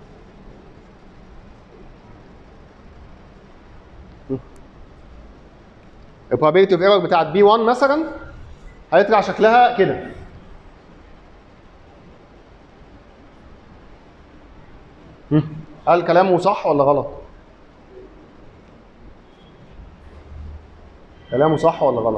البروبابيلتي اوف ايرور بتاعت بي 1 مثلا هيطلع شكلها كده هم. هل كلامه صح ولا غلط؟ كلامه صح ولا غلط؟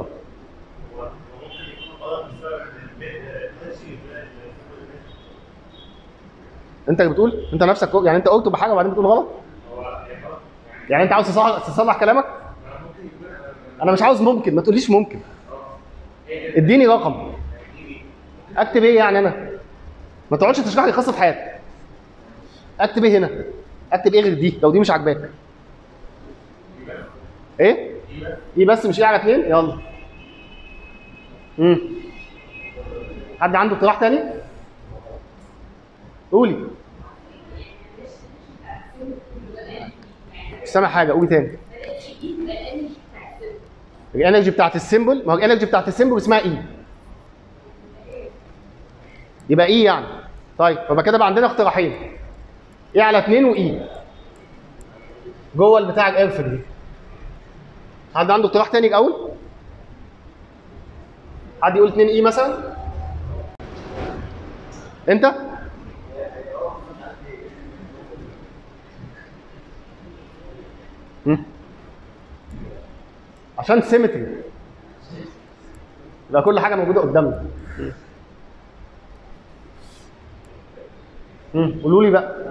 انت اللي بتقول انت نفسك قلت- يعني انت قلت بحاجه وبعدين بتقول غلط يعني انت عاوز تصلح تصلح كلامك انا مش عاوز ممكن ما تقوليش ممكن اديني رقم اكتب ايه يعني انا ما تقعدش تشرح لي قصه حياتك اكتب ايه هنا اكتب ايه غير دي لو دي مش عاجباك ايه ايه بس مش ايه على اتنين يلا امم حد عنده اقتراح تاني قولي مش سامع حاجه قولي تاني الانرجي بتاعت السيمبل ما هو الانرجي بتاعت السيمبل اسمها اي يبقى اي يعني طيب يبقى كده بقى عندنا اقتراحين ايه على 2 واي جوه البتاع الارفك دي حد عنده اقتراح تاني الاول حد يقول 2 اي مثلا انت مم. عشان سيمتري يبقى كل حاجه موجوده قدامنا مم. قولوا لي بقى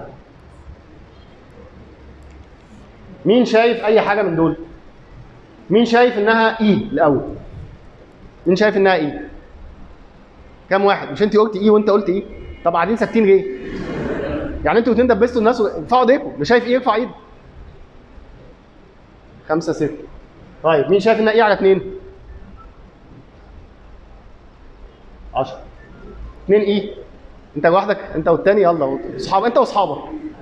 مين شايف اي حاجه من دول مين شايف انها اي الاول مين شايف انها اي كام واحد مش انت قلت اي وانت قلت اي طب قاعدين ساكتين ليه يعني انتوا الاثنين دبستوا الناس ارفعوا ايديكم اللي شايف ايه يرفع ايده خمسة ستة طيب مين شايف انها ايه على اثنين 10 اثنين ايه انت لوحدك انت والتاني يلا اصحاب انت واصحابك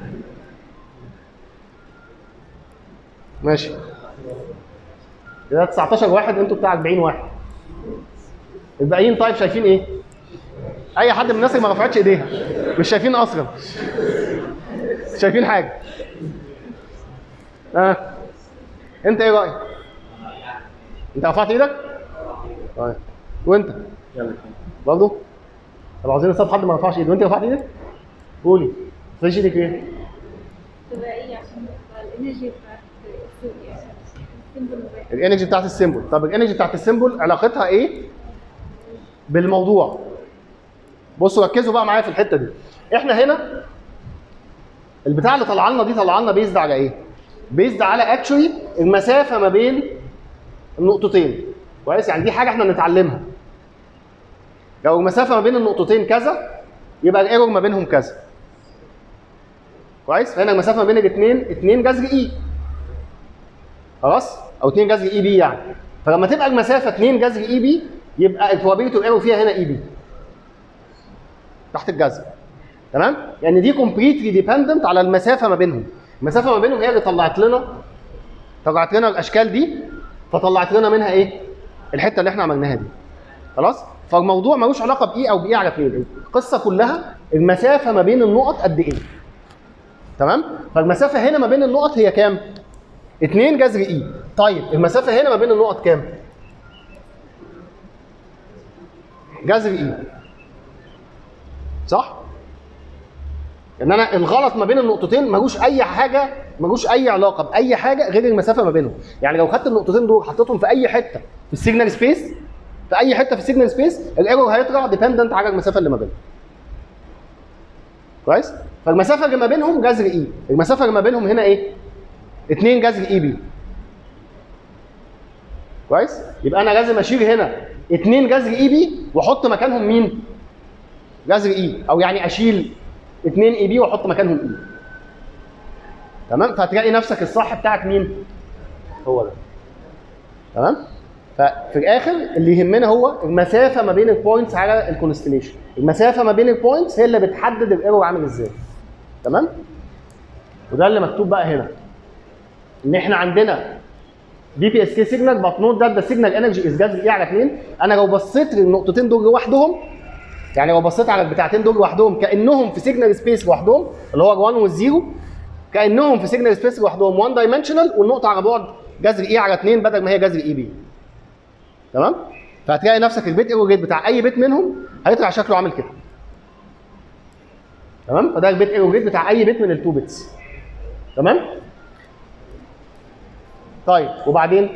ماشي كده 19 واحد انتوا بتاع 40 واحد الباقيين طيب شايفين ايه؟ اي حد من الناس اللي ما رفعتش ايديها مش شايفين اصلا مش شايفين حاجه ها آه. انت ايه رايك؟ انت رفعت ايدك؟ طيب وانت؟ يلا برضه؟ طب عاوزين نصاب حد ما رفعش ايده وانت رفعت ايدك؟ قولي رفعتش ايدك ايه؟ تبقى ايه عشان تبقى الانرجي بتاعت السوق يعني السيمبل واحد. الانرجي بتاعت السيمبل طب الانرجي بتاعت السيمبل علاقتها ايه بالموضوع بصوا ركزوا بقى معايا في الحته دي احنا هنا البتاع اللي طلع لنا دي طلع لنا بيزد على ايه بيزد على اكشولي المسافه ما بين النقطتين كويس يعني دي حاجه احنا بنتعلمها لو المسافه ما بين النقطتين كذا يبقى الايرور ما بينهم كذا كويس فهنا المسافه ما بين الاثنين 2 جذر اي خلاص او 2 جذر اي بي يعني فلما تبقى المسافه 2 جذر اي بي يبقى البروبابيلتي اوف ايرور فيها هنا اي بي تحت الجذر تمام يعني دي كومبليتلي ديبندنت على المسافه ما بينهم المسافه ما بينهم هي اللي طلعت لنا طلعت لنا الاشكال دي فطلعت لنا منها ايه الحته اللي احنا عملناها دي خلاص فالموضوع ملوش علاقه باي او باي على اثنين القصه كلها المسافه ما بين النقط قد ايه تمام فالمسافه هنا ما بين النقط هي كام 2 جذر اي طيب المسافه هنا ما بين النقط كام جذر اي صح ان انا الغلط ما بين النقطتين ملوش اي حاجه ملوش اي علاقه باي حاجه غير المسافه ما بينهم يعني لو خدت النقطتين دول حطيتهم في اي حته في السيجنال سبيس في اي حته في السيجنال سبيس الايرور هيطلع ديبندنت على المسافه اللي ما بينهم كويس فالمسافه اللي ما بينهم جذر اي المسافه اللي ما بينهم هنا ايه 2 جذر اي بي كويس يبقى انا لازم اشيل هنا اثنين جذر اي بي واحط مكانهم مين جذر اي او يعني اشيل اثنين اي بي واحط مكانهم اي تمام فهتلاقي نفسك الصح بتاعك مين هو ده تمام ففي الاخر اللي يهمنا هو المسافه ما بين البوينتس على الكونستليشن المسافه ما بين البوينتس هي اللي بتحدد الايرور عامل ازاي تمام وده اللي مكتوب بقى هنا ان احنا عندنا دي بي اس كي سيجنال بات نوت ذات ذا سيجنال انرجي از جذر ايه على 2 انا لو بصيت للنقطتين دول لوحدهم يعني لو بصيت على البتاعتين دول لوحدهم كانهم في سيجنال سبيس لوحدهم اللي هو ال1 والزيرو كانهم في سيجنال سبيس لوحدهم 1 دايمنشنال والنقطه على بعد جذر ايه على 2 بدل ما هي جذر اي بي تمام فهتلاقي نفسك البيت ايرور ريت بتاع اي بيت منهم هيطلع شكله عامل كده تمام فده البيت ايرور ريت بتاع اي بيت من التو بيتس تمام طيب وبعدين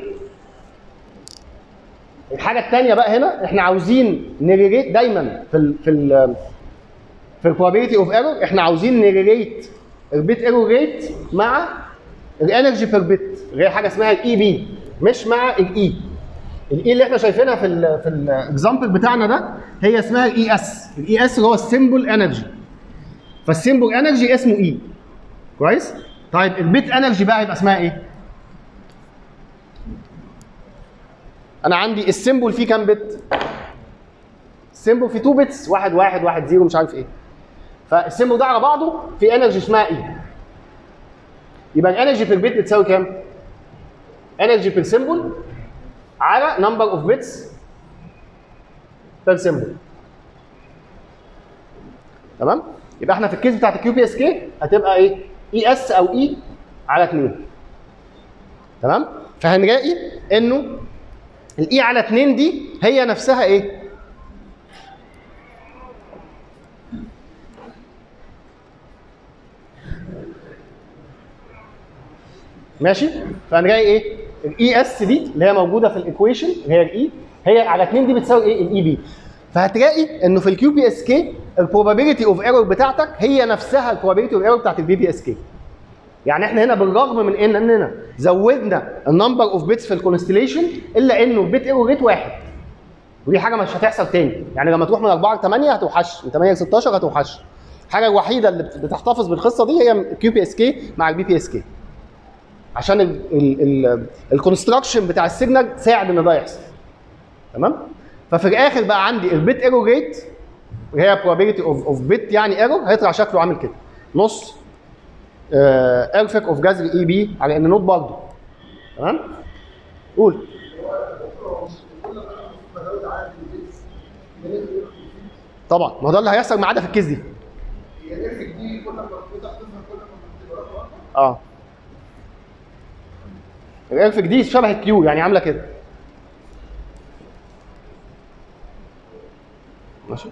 الحاجه الثانيه بقى هنا احنا عاوزين نريليت دايما في ال في ال في البروبابيلتي اوف ايرور احنا عاوزين نريليت البيت ايرور ريت مع الانرجي بير بيت اللي هي حاجه اسمها الاي بي مش مع الاي الاي اللي احنا شايفينها في ال في الاكزامبل بتاعنا ده هي اسمها الاي اس الاي اس اللي هو السيمبل انرجي فالسيمبل انرجي اسمه اي كويس طيب البيت انرجي بقى يبقى اسمها ايه انا عندي السيمبل فيه كام بت السيمبل فيه 2 بتس واحد واحد واحد زيرو مش عارف ايه فالسيمبل ده على بعضه في انرجي اسمها اي يبقى الانرجي في البيت بتساوي كام انرجي بير سيمبل على نمبر اوف بيتس بير سيمبل تمام يبقى احنا في الكيس بتاعت الكيو بي اس كي هتبقى ايه اي اس او اي على 2 تمام فهنلاقي انه الاي على 2 دي هي نفسها ايه ماشي فهنلاقي ايه الاي اس دي اللي هي موجوده في الايكويشن اللي هي الاي هي على 2 دي بتساوي ايه الاي بي فهتلاقي انه في الكيو بي اس كي البروبابيلتي اوف ايرور بتاعتك هي نفسها البروبابيلتي اوف ايرور بتاعت البي بي اس كي يعني احنا هنا بالرغم من ان اننا زودنا النمبر اوف بيتس في الكونستليشن الا انه البيت ايرور ريت واحد ودي حاجه مش هتحصل تاني يعني لما تروح من 4 ل 8 هتوحش من 8 ل 16 هتوحش الحاجه الوحيده اللي بتحتفظ بالقصه دي هي الكيو بي اس كي مع البي بي اس كي عشان الكونستراكشن بتاع السيجنال ساعد ان ده يحصل تمام ففي الاخر بقى عندي البيت ايرور ريت اللي هي probability اوف اوف بيت يعني ايرور هيطلع شكله عامل كده نص الفك اوف جذر اي بي على ان نوت برضه تمام قول طبعا ما هو ده اللي هيحصل ما عدا في الكيس دي اه الالفك دي شبه الكيو يعني عامله كده ماشي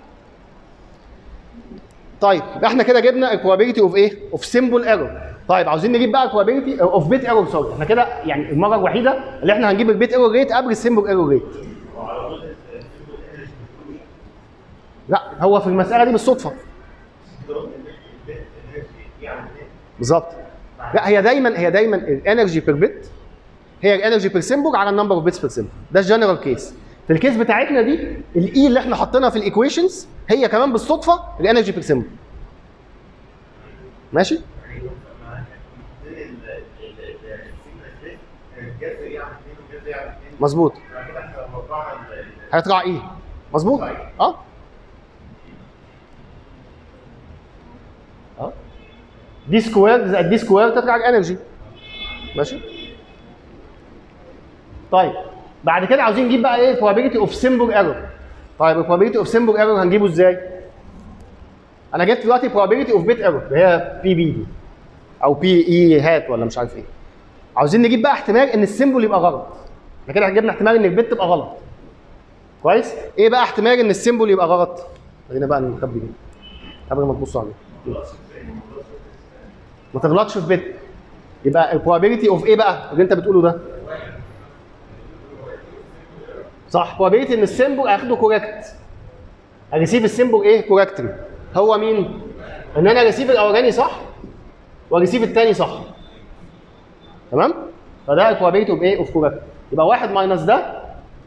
طيب يبقى احنا كده جبنا البروبابيلتي اوف ايه؟ اوف سيمبل ايرور طيب عاوزين نجيب بقى البروبابيلتي اوف بيت ايرور سوري احنا كده يعني المره الوحيده اللي احنا هنجيب البيت ايرور ريت قبل السيمبل ايرور ريت لا هو في المساله دي بالصدفه بالظبط لا هي دايما هي دايما الانرجي بير بت هي الانرجي بير سيمبل على النمبر اوف بيتس بير سيمبل ده الجنرال كيس في الكيس بتاعتنا دي الاي اللي احنا حاطينها في الايكويشنز هي كمان بالصدفه الانرجي بير سيمبل ماشي مظبوط هيطلع ايه مظبوط اه اه دي سكوير زائد دي سكوير تطلع الانرجي ماشي طيب بعد كده عاوزين نجيب بقى ايه probability اوف سيمبل ايرور طيب probability اوف سيمبل ايرور هنجيبه ازاي انا جبت دلوقتي probability اوف بيت ايرور اللي هي بي بي دي او بي اي هات ولا مش عارف ايه عاوزين نجيب بقى احتمال ان السيمبل يبقى غلط احنا كده جبنا احتمال ان البيت تبقى غلط كويس ايه بقى احتمال ان السيمبل يبقى غلط خلينا بقى نخبي دي قبل ما تبصوا عليه ما تغلطش في بيت يبقى البروبابيلتي اوف ايه بقى اللي انت بتقوله ده صح probability ان السيمبل اخده كوريكت اريسيف السيمبل ايه كوريكتلي هو مين ان انا اريسيف الاولاني صح واريسيف الثاني صح تمام فده البروبابيلتي اوف ايه اوف كوريكت يبقى واحد ماينس ده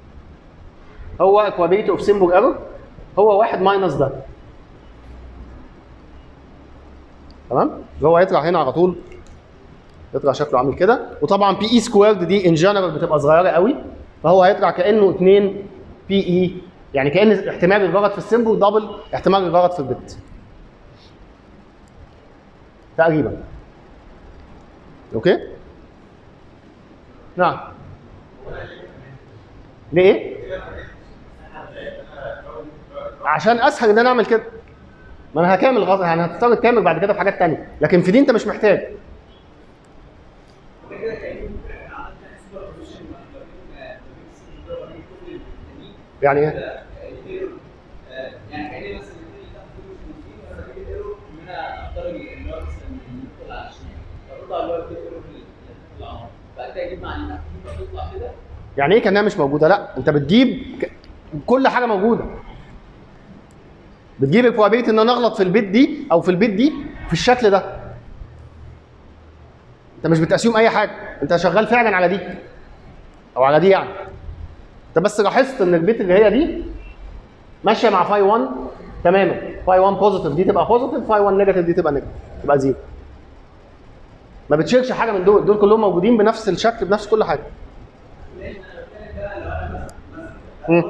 هو probability اوف سيمبل ايرور هو واحد ماينس ده تمام اللي هو هيطلع هنا على طول يطلع شكله عامل كده وطبعا بي اي سكويرد دي ان جنرال بتبقى صغيره قوي فهو هيطلع كانه 2 بي اي يعني كان احتمال الغلط في السيمبل دبل احتمال الغلط في البت تقريبا اوكي نعم ليه عشان اسهل ان انا اعمل كده ما انا هكمل غلط يعني هتضطر تكمل بعد كده في حاجات تانية لكن في دي انت مش محتاج يعني ايه يعني كاني مثلا الدنيا تحت فلوس 50 وانا بجيب ايرو ان انا اختار اللي هو مثلا يدخل على الشمال فبطلع اللي هو البيت ايرو في العمر بعد كده اجيب مع الناحيه تطلع كده يعني ايه كانها مش موجوده لا انت بتجيب ك- كل حاجه موجوده بتجيب البروبابيلتي ان انا اغلط في البيت دي او في البيت دي في الشكل ده انت مش بتاسيوم اي حاجه انت شغال فعلا على دي او على دي يعني انت بس لاحظت ان البيت اللي هي دي ماشيه مع فاي 1 تماما فاي 1 بوزيتيف دي تبقى بوزيتيف فاي 1 نيجاتيف دي تبقى نيجاتيف تبقى زيرو ما بتشيلش حاجه من دول دول كلهم موجودين بنفس الشكل بنفس كل حاجه مم.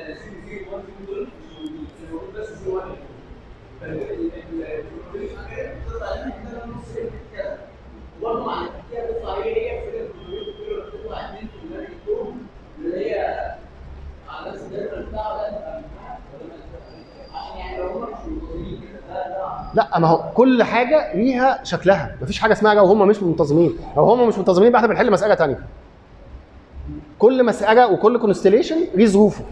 برضه مع الناحيه تطلع هي هي فكره الكمبيوتر كله بتطلع 2 في المية الكوم اللي هي على نفس الدايره بتاعه ده تبقى منها عشان يعني لو هم مش منتظمين كده ده ده لا ما هو كل حاجه ليها شكلها مفيش حاجه اسمها لو هم مش منتظمين لو هم مش منتظمين يبقى احنا بنحل مساله ثانيه كل مساله وكل كونستليشن ليه ظروفه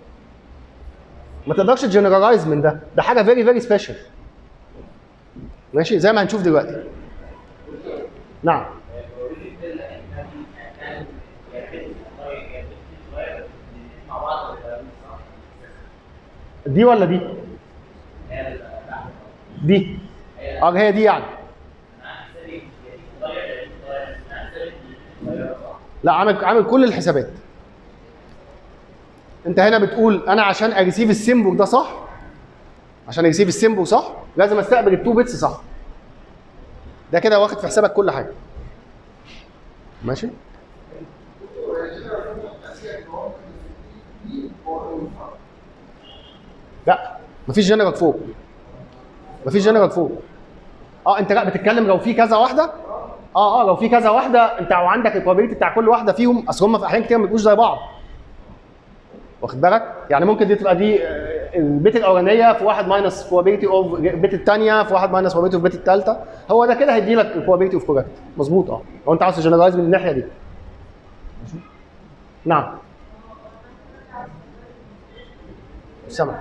ما تقدرش تجنرالايز من ده ده حاجه فيري فيري سبيشال ماشي زي ما هنشوف دلوقتي نعم مع بعض دي ولا دي دي اه هي دي يعني لا عامل عامل كل الحسابات انت هنا بتقول انا عشان اريسيف السيمبل ده صح عشان اريسيف السيمبل صح لازم استقبل التو بيتس صح ده كده واخد في حسابك كل حاجه ماشي لا مفيش جنرال فوق مفيش جنرال فوق اه انت لا بتتكلم لو في كذا واحده اه اه لو في كذا واحده انت لو عندك البروبابيلتي بتاع كل واحده فيهم اصل هم في احيان كتير ما بيبقوش زي بعض واخد بالك يعني ممكن دي تبقى دي آه، البيت الاولانيه في واحد ماينس probability اوف البيت الثانيه في واحد ماينس probability اوف البيت الثالثه هو ده كده هيدي لك probability اوف كوركت مظبوط اه لو انت عاوز تجنرالايز من الناحيه دي نعم سمع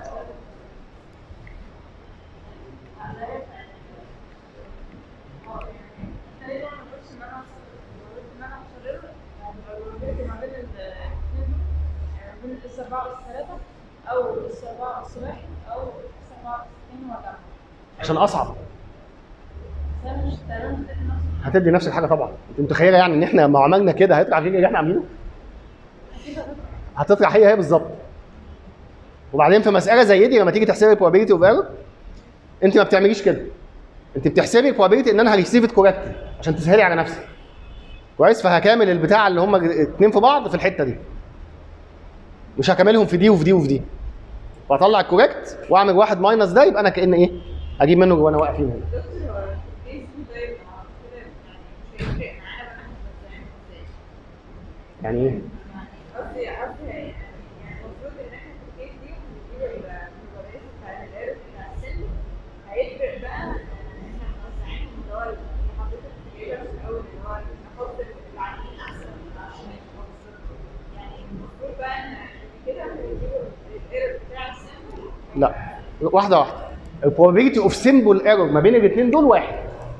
تقريبا ما قلتش ان انا ان انا هشرره يعني ما بين الاثنين يعني بين الاس 4 والاس 3 او الاس 4 والاس 1 او الاس 4 والاس 2 ولا عشان اصعب بس انا مش تقريبا بتدي نفس هتدي نفس الحاجه طبعا انت متخيله يعني ان احنا ما عملنا كده هيطلع غير اللي احنا عاملينه اكيد هتطلع هتطلع هي هي بالظبط وبعدين في مساله زي دي لما تيجي تحسبي probability اوف ايرور انت ما بتعمليش كده انت بتحسبي probability ان انا هريسيف كوركت عشان تسهلي على نفسك كويس فهكامل البتاع اللي هم اتنين في بعض في الحته دي مش هكملهم في دي وفي دي وفي دي واطلع الكوركت واعمل واحد ماينس ده يبقى انا كان ايه اجيب منه وانا واقفين هنا دكتور هو الكيس دي طيب مع كده يعني مش هيفرق معانا بقى احنا بنتعامل ازاي يعني ايه قصدي قصدي يعني المفروض ان احنا في الكيس دي بنجيب المدرس بتاع العرف بتاع السن هيفرق بقى ان احنا موزعين اللي هو اللي حضرتك جايبها في الاول اللي هو نحط العينين احسن عشان يبقى بالظبط يعني المفروض بقى ان كده هنجيب العرف بتاع السن لا واحده واحده البروبابيلتي اوف سيمبل ايرور ما بين الاثنين دول واحد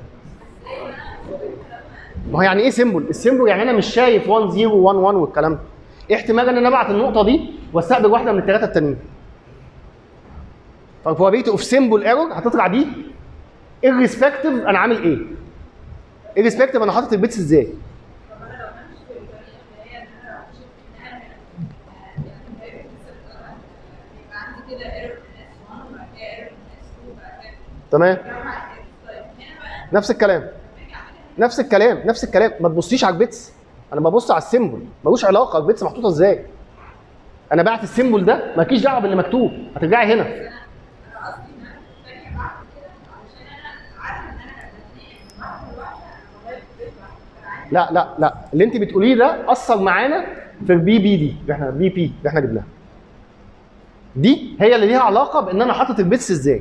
ما هو يعني ايه سيمبل؟ السيمبل يعني انا مش شايف 1 0 1 1 والكلام ده. إيه احتمال ان انا ابعت النقطه دي واستقبل واحده من الثلاثه التانيين. فالبروبابيلتي اوف سيمبل ايرور هتطلع دي irrespective انا عامل ايه؟ irrespective انا حاطط البيتس ازاي؟ طب انا لو همشي بالطريقه اللي هي ان انا اشوف بعد كده ايرور اس 2 بعد كده تمام جمع اس طيب هنا بقى نفس الكلام نفس الكلام نفس الكلام ما تبصيش على البيتس انا ببص على السيمبل ملوش علاقه البيتس محطوطه ازاي انا بعت السيمبل ده مالكيش دعوه باللي مكتوب هترجعي هنا انا قصدي ان انا محتاجه بعد كده علشان انا عارفه ان انا هتنقل واحده واحده انا بغير في البيت واحده لا لا لا اللي انت بتقوليه ده اثر معانا في البي بي دي اللي احنا بي بي اللي احنا جبناها دي هي اللي ليها علاقه بان انا حاطط البيتس ازاي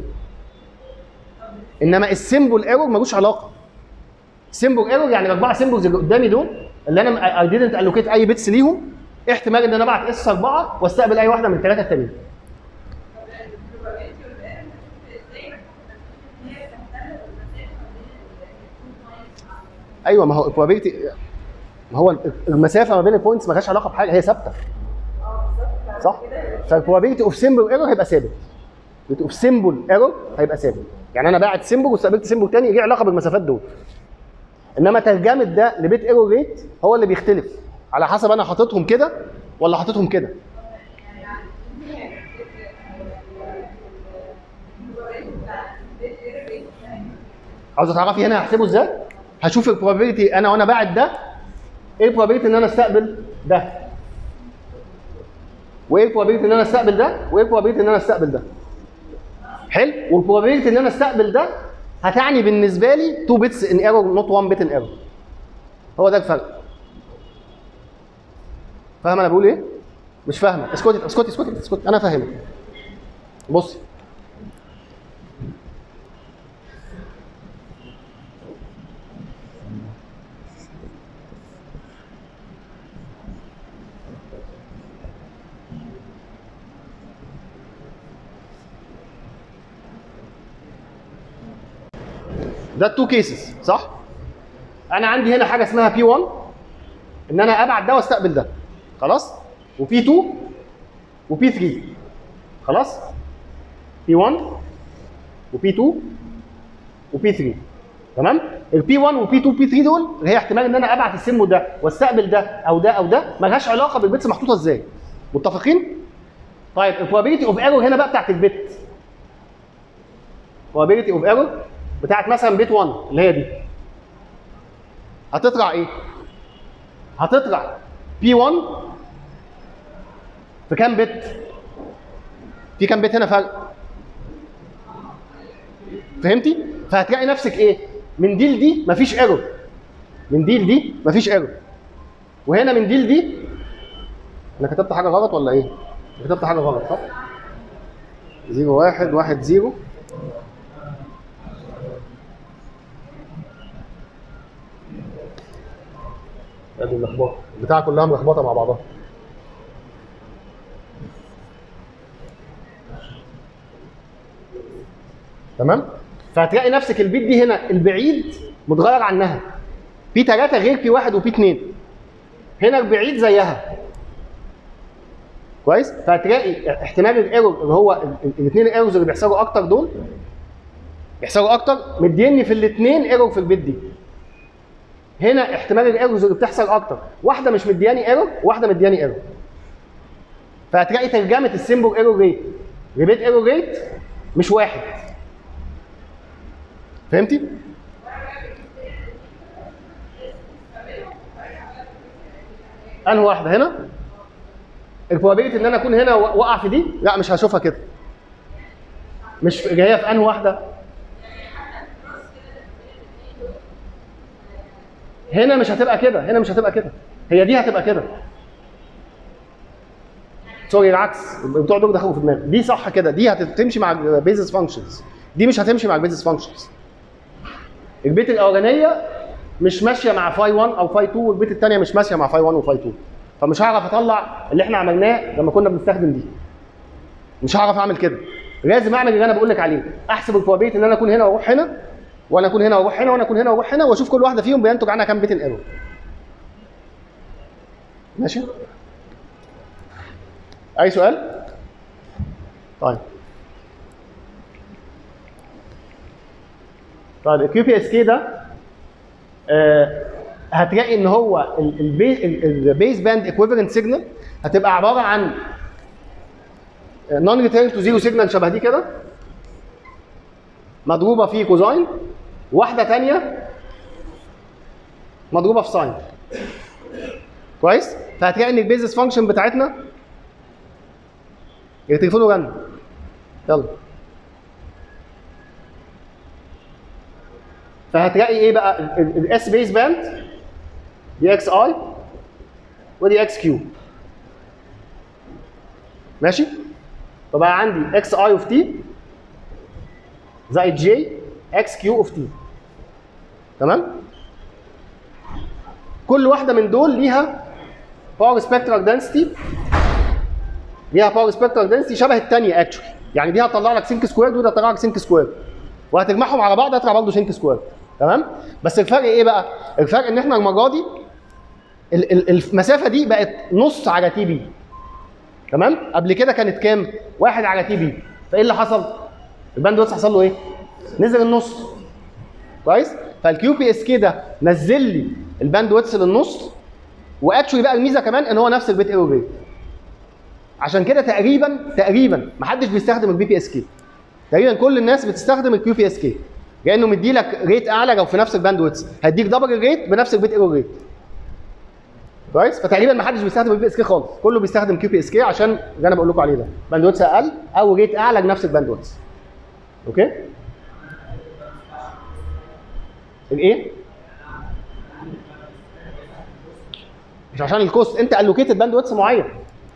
انما السيمبل ايرور ملوش علاقه سيمبل ايرور يعني الاربعه سيمبلز اللي قدامي دول اللي انا اي didn't allocate اي بيتس ليهم احتمال ان انا ابعت اس 4 واستقبل اي واحده من الثلاثه التانيين البروبابيلتي والبيان ازاي ان هي تهتم بالمسافه ما بين التو بوينتس ايوه ما هو البروبابيلتي ما هو المسافه ما بين البوينتس مالهاش علاقه بحاجه هي ثابته اه بالظبط صح؟ فالبروبابيلتي اوف سيمبل ايرور هيبقى ثابت. اوف سيمبل ايرور هيبقى ثابت. يعني انا باعت سيمبل واستقبلت سيمبل تاني ليه علاقه بالمسافات دول. انما ترجمه ده لبيت ايرور ريت هو اللي بيختلف على حسب انا حاططهم كده ولا حاططهم كده. عاوزه تعرفي هنا هحسبه ازاي؟ هشوف البروبابيلتي انا وانا باعت ده ايه البروبابيلتي ان انا استقبل ده وايه البروبابيلتي ان انا استقبل ده وايه البروبابيلتي ان انا استقبل ده حلو والبروبابيلتي ان انا استقبل ده هتعني بالنسبه لي 2 بيتس ان ايرور نوت 1 بت ان ايرور هو ده الفرق فاهم انا بقول ايه مش فاهمه اسكتي اسكتي اسكتي اسكتي انا فاهمك بصي ده التو كيسز صح؟ انا عندي هنا حاجه اسمها بي 1 ان انا ابعت ده واستقبل ده خلاص؟ وبي 2 وبي 3 خلاص؟ بي 1 وبي 2 وبي 3 تمام؟ البي 1 وبي 2 وبي 3 دول اللي هي احتمال ان انا ابعت السيمبل ده واستقبل ده او ده او ده ملهاش علاقه بالبيتس محطوطه ازاي؟ متفقين؟ طيب البروبابيلتي اوف ايرور هنا بقى بتاعت البت probability اوف ايرور بتاعت مثلا بيت 1 اللي هي دي هتطلع ايه؟ هتطلع بي 1 في كام بت؟ في كام بت هنا فرق؟ فهمتي؟ فهتلاقي نفسك ايه؟ من دي لدي مفيش ايرور من دي لدي مفيش ايرور وهنا من دي لدي انا كتبت حاجه غلط ولا ايه؟ كتبت حاجه غلط صح؟ 0 1 1 0 ادي اللخبطه البتاعه كلها ملخبطه مع بعضها تمام فهتلاقي نفسك البيت دي هنا البعيد متغير عنها في ثلاثه غير في واحد وفي اثنين هنا البعيد زيها كويس فهتلاقي احتمال الايرور اللي هو الاثنين الايرورز اللي بيحصلوا اكتر دول بيحصلوا اكتر مديني في الاثنين ايرور في البيت دي هنا احتمال الايرورز اللي بتحصل اكتر واحده مش مدياني ايرور واحده مدياني ايرور فهتلاقي ترجمه السيمبل ايرور ريت لبيت ايرور ريت مش واحد فهمتي؟ انهي واحده هنا؟ البروبابيلتي ان انا اكون هنا واقع في دي لا مش هشوفها كده مش جايه في انهي واحده؟ هنا مش هتبقى كده هنا مش هتبقى كده هي دي هتبقى كده سوري العكس بتوع دول دخلوا في دماغي دي صح كده دي هتمشي مع البيزنس فانكشنز دي مش هتمشي مع البيزنس فانكشنز البيت الاولانيه مش ماشيه مع فاي 1 او فاي 2 والبيت الثانيه مش ماشيه مع فاي 1 وفاي 2 فمش هعرف اطلع اللي احنا عملناه لما كنا بنستخدم دي مش هعرف اعمل كده لازم اعمل اللي انا بقول لك عليه احسب البروبابيلتي ان انا اكون هنا واروح هنا وانا اكون هنا واروح هنا وانا اكون هنا واروح هنا واشوف كل واحده فيهم بينتج عنها كام بيت الايرور ماشي اي سؤال طيب طيب الكيو بي اس كي ده آه هتلاقي ان هو البيز باند ايكويفالنت سيجنال هتبقى عباره عن نون ريتيرن تو زيرو سيجنال شبه دي كده مضروبه في كوزاين واحده ثانيه مضروبه في ساين كويس فهتلاقي ان البيزنس فانكشن بتاعتنا التليفون رن يلا فهتلاقي ايه بقى الاس بيس باند دي اكس اي ودي اكس كيو ماشي فبقى عندي اكس اي اوف تي زائد جي اكس كيو اوف تي تمام كل واحده من دول ليها باور سبيكترال دنسيتي ليها باور سبيكترال دنسيتي شبه الثانيه اكشولي يعني دي هتطلع لك سينك سكوير ودي هتطلع لك سينك سكوير وهتجمعهم على بعض هيطلع برضه سينك سكوير تمام بس الفرق ايه بقى الفرق ان احنا المره دي ال- ال- المسافه دي بقت نص على تي بي تمام قبل كده كانت كام واحد على تي بي فايه اللي حصل الباند ويدث حصل له ايه نزل النص كويس فالكيو بي اس كي ده نزل لي الباند ويدث للنص واكشولي بقى الميزه كمان ان هو نفس البيت ايرور ريت عشان كده تقريبا تقريبا ما حدش بيستخدم البي بي اس كي تقريبا كل الناس بتستخدم الكيو بي اس كي لانه مدي لك ريت اعلى لو في نفس الباند ويدث هيديك دبل الريت بنفس البيت ايرور ريت كويس فتقريبا ما حدش بيستخدم البي اس كي خالص كله بيستخدم كيو بي اس كي عشان اللي انا بقول لكم عليه ده باند ويدث اقل او ريت اعلى لنفس الباند ويدث اوكي الايه مش عشان الكوست انت الوكيتد باند ويدث معين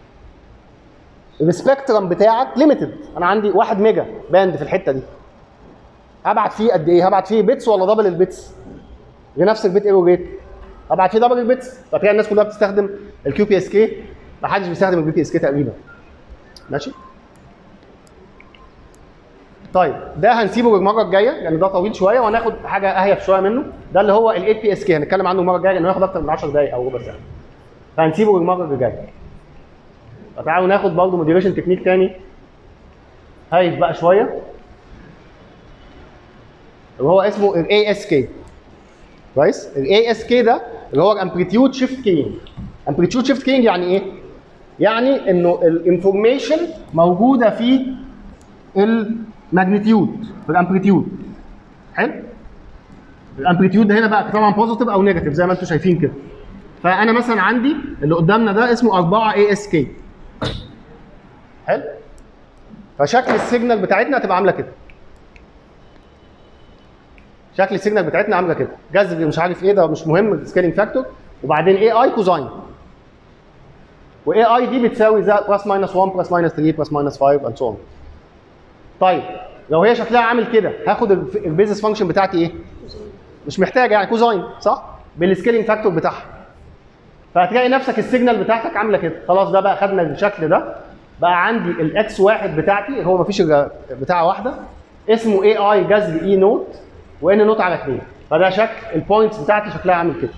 السبيكترم بتاعك ليميتد انا عندي 1 ميجا باند في الحته دي هبعت فيه قد ايه هبعت فيه بيتس ولا دبل البيتس لنفس البيت ايرو ريت هبعت فيه دبل البيتس فتلاقي الناس كلها بتستخدم الكيو بي اس كي ما حدش بيستخدم البي بي اس كي تقريبا ماشي طيب ده هنسيبه المره الجايه يعني ده طويل شويه وهناخد حاجه اهيف شويه منه ده اللي هو الاي بي اس كي هنتكلم عنه المره الجايه لانه هياخد اكتر من 10 دقائق او ربع ساعه فهنسيبه المره اللي جايه فتعالوا ناخد برضه موديوليشن تكنيك تاني هايف بقى شويه اللي هو اسمه الاي اس كي كويس الاي اس كي ده اللي هو الامبليتيود شيفت كينج امبليتيود شيفت كينج يعني ايه يعني انه الانفورميشن موجوده في الماجنتيود في الامبليتيود حلو الامبليتيود هنا بقى طبعا بوزيتيف او نيجاتيف زي ما انتم شايفين كده فانا مثلا عندي اللي قدامنا ده اسمه 4 اي اس كي حلو فشكل السيجنال بتاعتنا هتبقى عامله كده شكل السيجنال بتاعتنا عامله كده جذر مش عارف ايه ده مش مهم سكيلينج فاكتور وبعدين اي اي كوزاين واي اي دي بتساوي زي بلس ماينس 1 بلس ماينس 3 بلس ماينس 5 اند سو اون طيب لو هي شكلها عامل كده هاخد البيزنس فانكشن بتاعتي ايه؟ مش محتاجه يعني كوزاين صح؟ بالسكيلينج فاكتور بتاعها فهتلاقي نفسك السيجنال بتاعتك عامله كده خلاص ده بقى خدنا الشكل ده بقى عندي الاكس واحد بتاعتي هو مفيش الا بتاعه واحده اسمه اي اي جذر اي نوت وان نوت على 2 فده شكل البوينتس بتاعتي شكلها عامل كده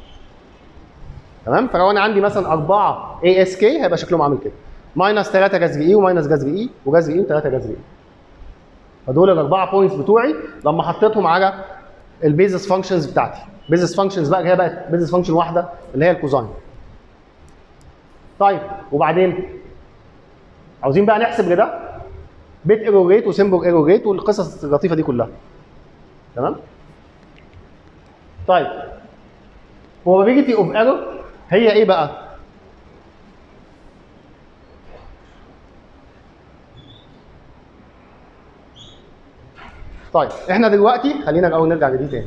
تمام فلو انا عندي مثلا 4 اي اس كي هيبقى شكلهم عامل كده ماينس 3 جذر اي وماينس جذر اي وجذر اي و3 جذر اي فدول الاربعه بوينتس بتوعي لما حطيتهم على البيزس فانكشنز بتاعتي بيزنس فانكشنز بقى هي بقت بيزنس فانكشن واحده اللي هي الكوزاين طيب وبعدين عاوزين بقى نحسب لده بيت ايرور ريت وسيمبل ايرور ريت والقصص اللطيفه دي كلها تمام طيب probability اوف ايرور هي ايه بقى طيب احنا دلوقتي خلينا الاول نرجع لدي تاني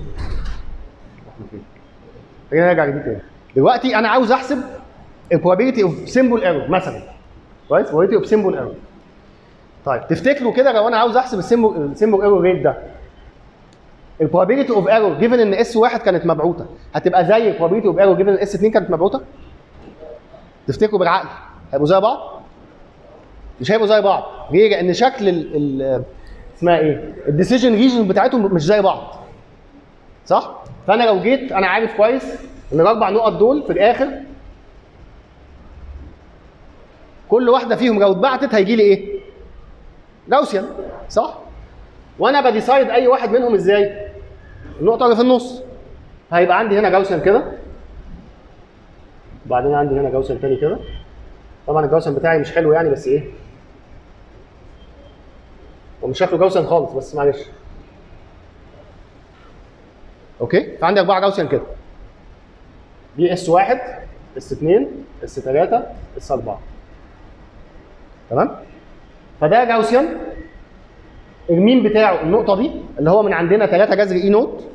خلينا نرجع لدي تاني دلوقتي انا عاوز احسب البروبابيلتي اوف سيمبل ايرور مثلا كويس probability اوف سيمبل ايرور طيب تفتكروا كده لو انا عاوز احسب السيمبل السيمبل ايرور ريت ده البروبابيلتي اوف ايرور جيفن ان اس واحد كانت مبعوثه هتبقى زي البروبابيلتي اوف ايرور جيفن ان اس 2 كانت مبعوثه تفتكروا بالعقل هيبقوا زي بعض مش هيبقوا زي بعض ليه لان شكل ال ال اسمها ايه الديسيجن ريجن بتاعتهم مش زي بعض صح فانا لو جيت انا عارف كويس ان الاربع نقط دول في الاخر كل واحده فيهم لو اتبعتت هيجي لي ايه جاوسيان صح وانا بديسايد اي واحد منهم ازاي النقطه اللي في النص هيبقى عندي هنا جاوسيان كده وبعدين عندي هنا جاوسيان تاني كده طبعا الجاوسيان بتاعي مش حلو يعني بس ايه هو مش شكله جاوسيان خالص بس معلش اوكي فعندي اربعه جاوسيان كده دي اس واحد اس 2 اس 3 اس 4 تمام فده جاوسيان المين بتاعه النقطه دي اللي هو من عندنا 3 جذر اي نوت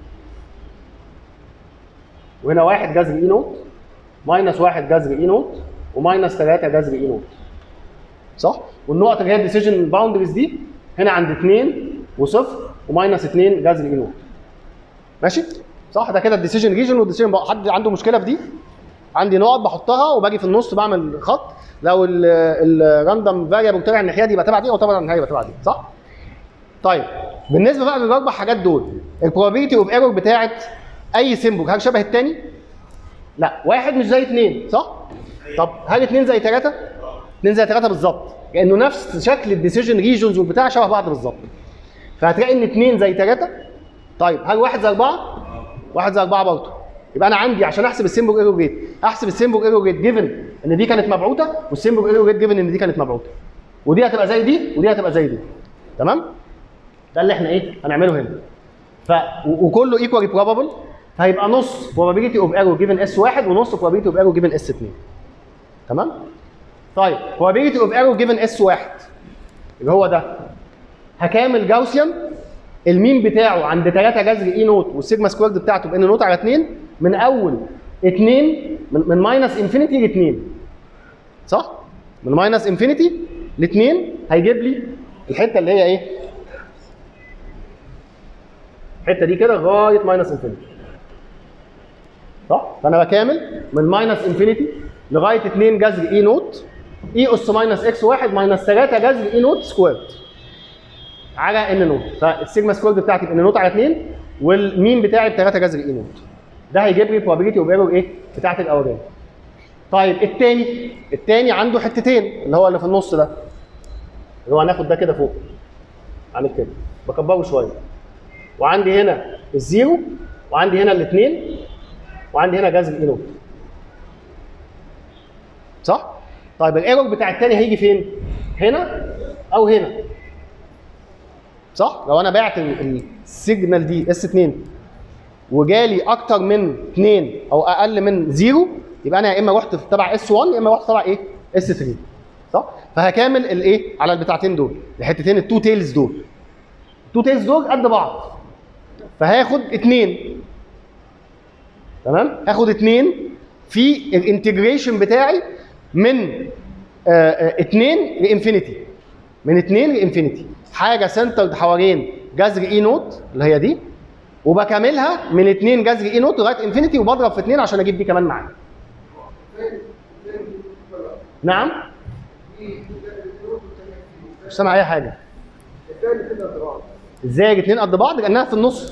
وهنا واحد جذر اي نوت ماينس واحد جذر اي نوت وماينس 3 جذر اي نوت صح؟ والنقط اللي هي الديسيجن باوندريز دي هنا عند 2 وصفر وماينس 2 جذر اي نوت ماشي؟ صح ده كده الديسيجن ريجن والديسيجن حد عنده مشكله في دي؟ عندي نقط بحطها وباجي في النص بعمل خط لو الراندوم فاريبل طلع الناحيه دي يبقى تبع دي او طبعا الناحيه يبقى تبع دي صح؟ طيب بالنسبه بقى للاربع حاجات دول البروبابيلتي اوف ايرور بتاعت اي سيمبل هل شبه الثاني؟ لا واحد مش زي اثنين صح؟ طب هل اثنين زي ثلاثه؟ اثنين زي ثلاثه بالظبط لانه نفس شكل الديسيجن ريجنز والبتاع شبه بعض بالظبط فهتلاقي ان اثنين زي ثلاثه طيب هل واحد زي اربعه؟ واحد زي اربعه برضه يبقى انا عندي عشان احسب السيمبل ايرور ريت احسب السيمبل ايرور ريت جيفن ان دي كانت مبعوثه والسيمبل ايرور ريت جيفن ان دي كانت مبعوثه ودي هتبقى زي دي ودي هتبقى زي دي تمام؟ ده اللي احنا ايه هنعمله هنا ف و- وكله ايكوالي بروبابل فهيبقى نص probability اوف ايرور جيفن اس واحد ونص probability اوف ايرور جيفن اس 2 تمام؟ طيب probability اوف ايرور جيفن اس واحد اللي هو ده هكامل جاوسيان المين بتاعه عند 3 جذر اي نوت والسيجما سكويرد بتاعته بان نوت على 2 من اول 2 من, من ماينس انفينيتي ل 2 صح؟ من ماينس انفينيتي ل 2 هيجيب لي الحته اللي هي ايه؟ الحته دي كده لغايه ماينس انفينيتي صح؟ فانا بكامل من ماينس انفينيتي لغايه 2 جذر اي نوت اي اس ماينس اكس 1 ماينس 3 جذر اي نوت سكويرد على ان نوت فالسيجما سكويرد بتاعتي بان نوت على 2 والمين بتاعي ب 3 جذر اي نوت ده هيجيب لي probability اوف ايرور ايه بتاعت الاولاني طيب الثاني الثاني عنده حتتين اللي هو اللي في النص ده اللي هو هناخد ده كده فوق عامل كده بكبره شويه وعندي هنا الزيرو وعندي هنا الاثنين وعندي هنا جذر اي نوت صح؟ طيب الايرور بتاع الثاني هيجي فين؟ هنا او هنا صح؟ لو انا بعت ال- السيجنال دي اس 2 وجالي اكتر من 2 او اقل من 0 يبقى انا يا اما رحت تبع اس 1 يا اما رحت تبع ايه؟ اس 3 صح؟ فهكامل الايه؟ على البتاعتين دول الحتتين التو تيلز دول التو تيلز دول قد بعض فهاخد اثنين تمام؟ هاخد اثنين في الانتجريشن بتاعي من آه، آه، اتنين لانفينيتي من اتنين لانفينيتي حاجه سنترد حوالين جذر اي نوت اللي هي دي وبكملها من اتنين جذر اي نوت لغايه انفينيتي وبضرب في اتنين عشان اجيب دي كمان معايا نعم مش سامع اي حاجه ازاي الاثنين قد بعض لانها في النص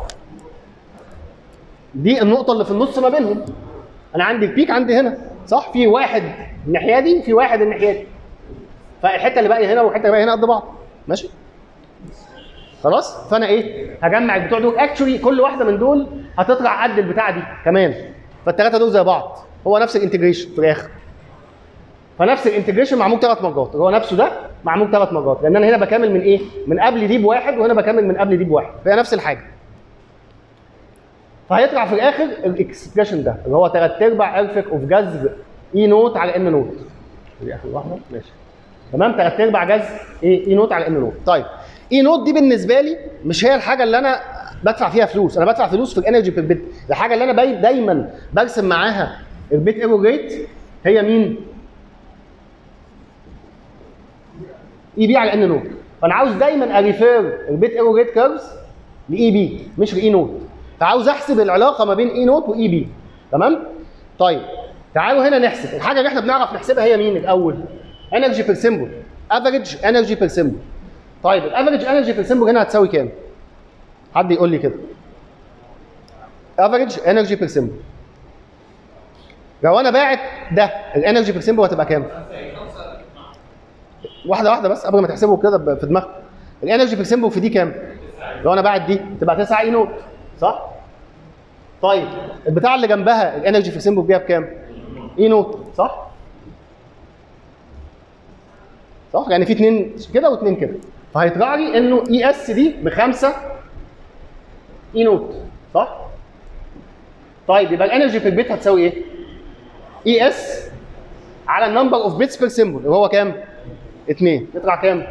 دي النقطه اللي في النص ما بينهم انا عندي البيك عندي هنا صح في واحد الناحيه دي في واحد الناحيه دي فالحته اللي باقيه هنا والحته اللي باقيه هنا قد بعض ماشي خلاص فانا ايه هجمع البتوع دول اكشولي كل واحده من دول هتطلع قد البتاعه دي كمان فالثلاثه دول زي بعض هو نفس الانتجريشن في الاخر فنفس الانتجريشن معمول ثلاث مرات هو نفسه ده معمول ثلاث مرات لان انا هنا بكمل من ايه من قبل دي بواحد وهنا بكمل من قبل دي بواحد فهي نفس الحاجه فهيطلع في الاخر الاكسبريشن ده اللي هو ثلاث ارباع الفك اوف جذر اي نوت على ان نوت دي اخر واحده ماشي تمام ثلاث ارباع جذر ايه اي نوت على ان نوت طيب اي نوت دي بالنسبه لي مش هي الحاجه اللي انا بدفع فيها فلوس انا بدفع فلوس في الانرجي بير بيت الحاجه اللي انا باي دايما برسم معاها البيت ايرور ريت هي مين اي بي على ان نوت فانا عاوز دايما اريفير البيت ايرور ريت كيرفز لاي بي مش لاي نوت فعاوز احسب العلاقه ما بين اي نوت واي بي تمام طيب تعالوا هنا نحسب الحاجه اللي احنا بنعرف نحسبها هي مين الاول انرجي بير سيمبل افريج انرجي بير سيمبل طيب الافريج انرجي بير سيمبل هنا هتساوي كام حد يقول لي كده افريج انرجي بير سيمبل لو انا باعت ده الانرجي بير سيمبل هتبقى كام واحده واحده بس قبل ما تحسبه كده ب- في دماغك الانرجي بير سيمبل في دي كام لو انا باعت دي تبقى 9 اي نوت صح طيب البتاع اللي جنبها الانرجي بير سيمبل بيها بكام اي نوت صح صح يعني في اثنين كده واثنين كده فهيطلع لي انه اي اس دي بخمسه اي نوت صح؟ طيب يبقى الانرجي في البيت هتساوي ايه؟ اي اس على النمبر اوف بيتس بير سيمبل اللي هو كام؟ 2 يطلع كام؟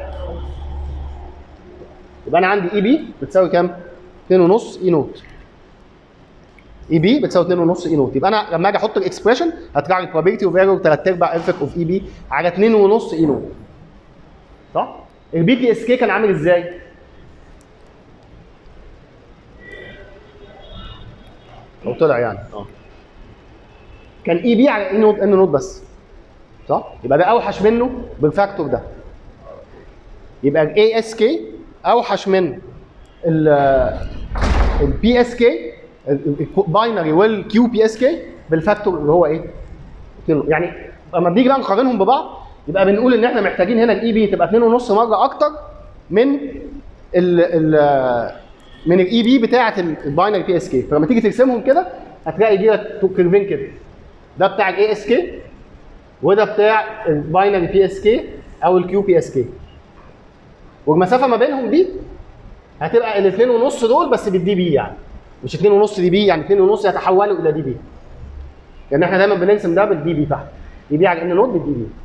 يبقى انا عندي اي بي بتساوي كام؟ 2.5 اي نوت اي بي بتساوي 2.5 اي نوت يبقى انا لما اجي احط الاكسبريشن هتطلع لي probability اوف ايرور 3 ارباع افكت اوف اي بي على 2.5 اي نوت صح؟ البي تي اس كي كان عامل ازاي؟ او طلع يعني اه كان اي بي على اي نوت ان نوت بس صح؟ يبقى ده اوحش منه بالفاكتور ده يبقى الاي اس كي اوحش من البي اس كي الباينري والكيو بي اس كي بالفاكتور اللي هو ايه؟ يعني لما بنيجي بقى نقارنهم ببعض يبقى بنقول ان احنا محتاجين هنا الاي بي تبقى 2.5 مره اكتر من ال ال من الاي بي بتاعه الباينري بي اس كي فلما تيجي ترسمهم كده هتلاقي دي كيرفين كده ده بتاع الاي اس كي وده بتاع الباينري بي اس كي او الكيو بي اس كي والمسافه ما بينهم دي هتبقى الاثنين ونص دول بس بالدي بي يعني مش اثنين ونص دي بي يعني اثنين ونص يتحولوا الى دي بي لان احنا دايما بنرسم ده بالدي بي تحت دي بي على ان نوت بالدي بي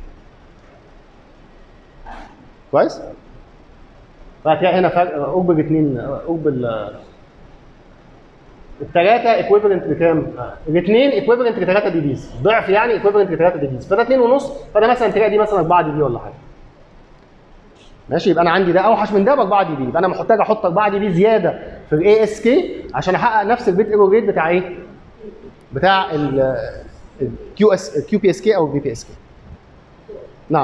كويس؟ فهتلاقي هنا فرق قرب اثنين قرب ال الثلاثة ايكويفالنت لكام؟ الاثنين ايكويفالنت لثلاثة دي بيز، ضعف يعني ايكويفالنت لثلاثة دي بيز، فده اثنين ونص فده مثلا تلاقي دي مثلا 4 دي بي ولا حاجة. ماشي يبقى انا عندي ده اوحش من ده ب 4 دي بي، يبقى انا محتاج احط 4 دي بي زيادة في الاي اس كي عشان احقق نفس البيت ايرور ريت بتاع ايه؟ بتاع الكيو اس الكيو بي اس كي او البي بي اس كي. نعم.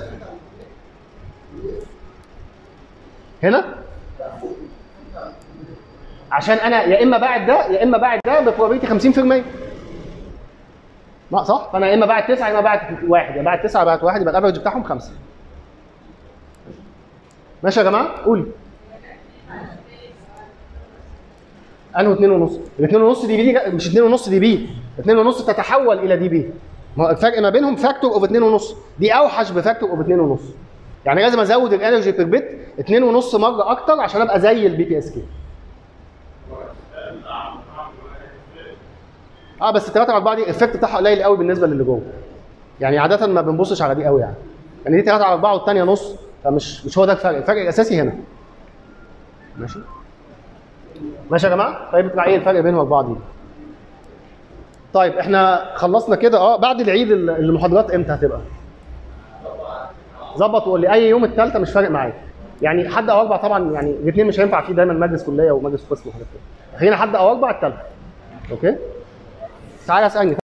هنا عشان انا يا اما باعت ده يا اما باعت ده ببروبابيلتي 50% ما صح فانا يا اما باعت 9 يا اما باعت واحد يا باعت 9 يا باعت واحد يبقى الافرج بتاعهم 5 ماشي يا جماعه قولي انه 2 ونص ال 2 ونص دي بي دي مش 2 ونص دي بي 2 ونص تتحول الى دي بي ما هو الفرق ما بينهم فاكتور اوف 2 ونص دي اوحش بفاكتور اوف 2 ونص يعني لازم ازود الانرجي بير بت 2 ونص مره اكتر عشان ابقى زي البي بي اس كي اه بس 3 على 4 دي الافكت بتاعها قليل قوي بالنسبه للي جوه يعني عاده ما بنبصش على دي قوي يعني يعني دي 3 على 4 والثانيه نص فمش مش هو ده الفرق الفرق الاساسي هنا ماشي ماشي يا جماعه طيب يطلع ايه الفرق بينهم وبعض دي طيب احنا خلصنا كده اه بعد العيد ال- المحاضرات امتى هتبقى ظبط وقول لي اي يوم الثالثه مش فارق معايا يعني حد او اربع طبعا يعني الاثنين مش هينفع فيه دايما مجلس كليه ومجلس قسم وحاجات كده خلينا حد او اربع الثالثه اوكي تعالى اسالني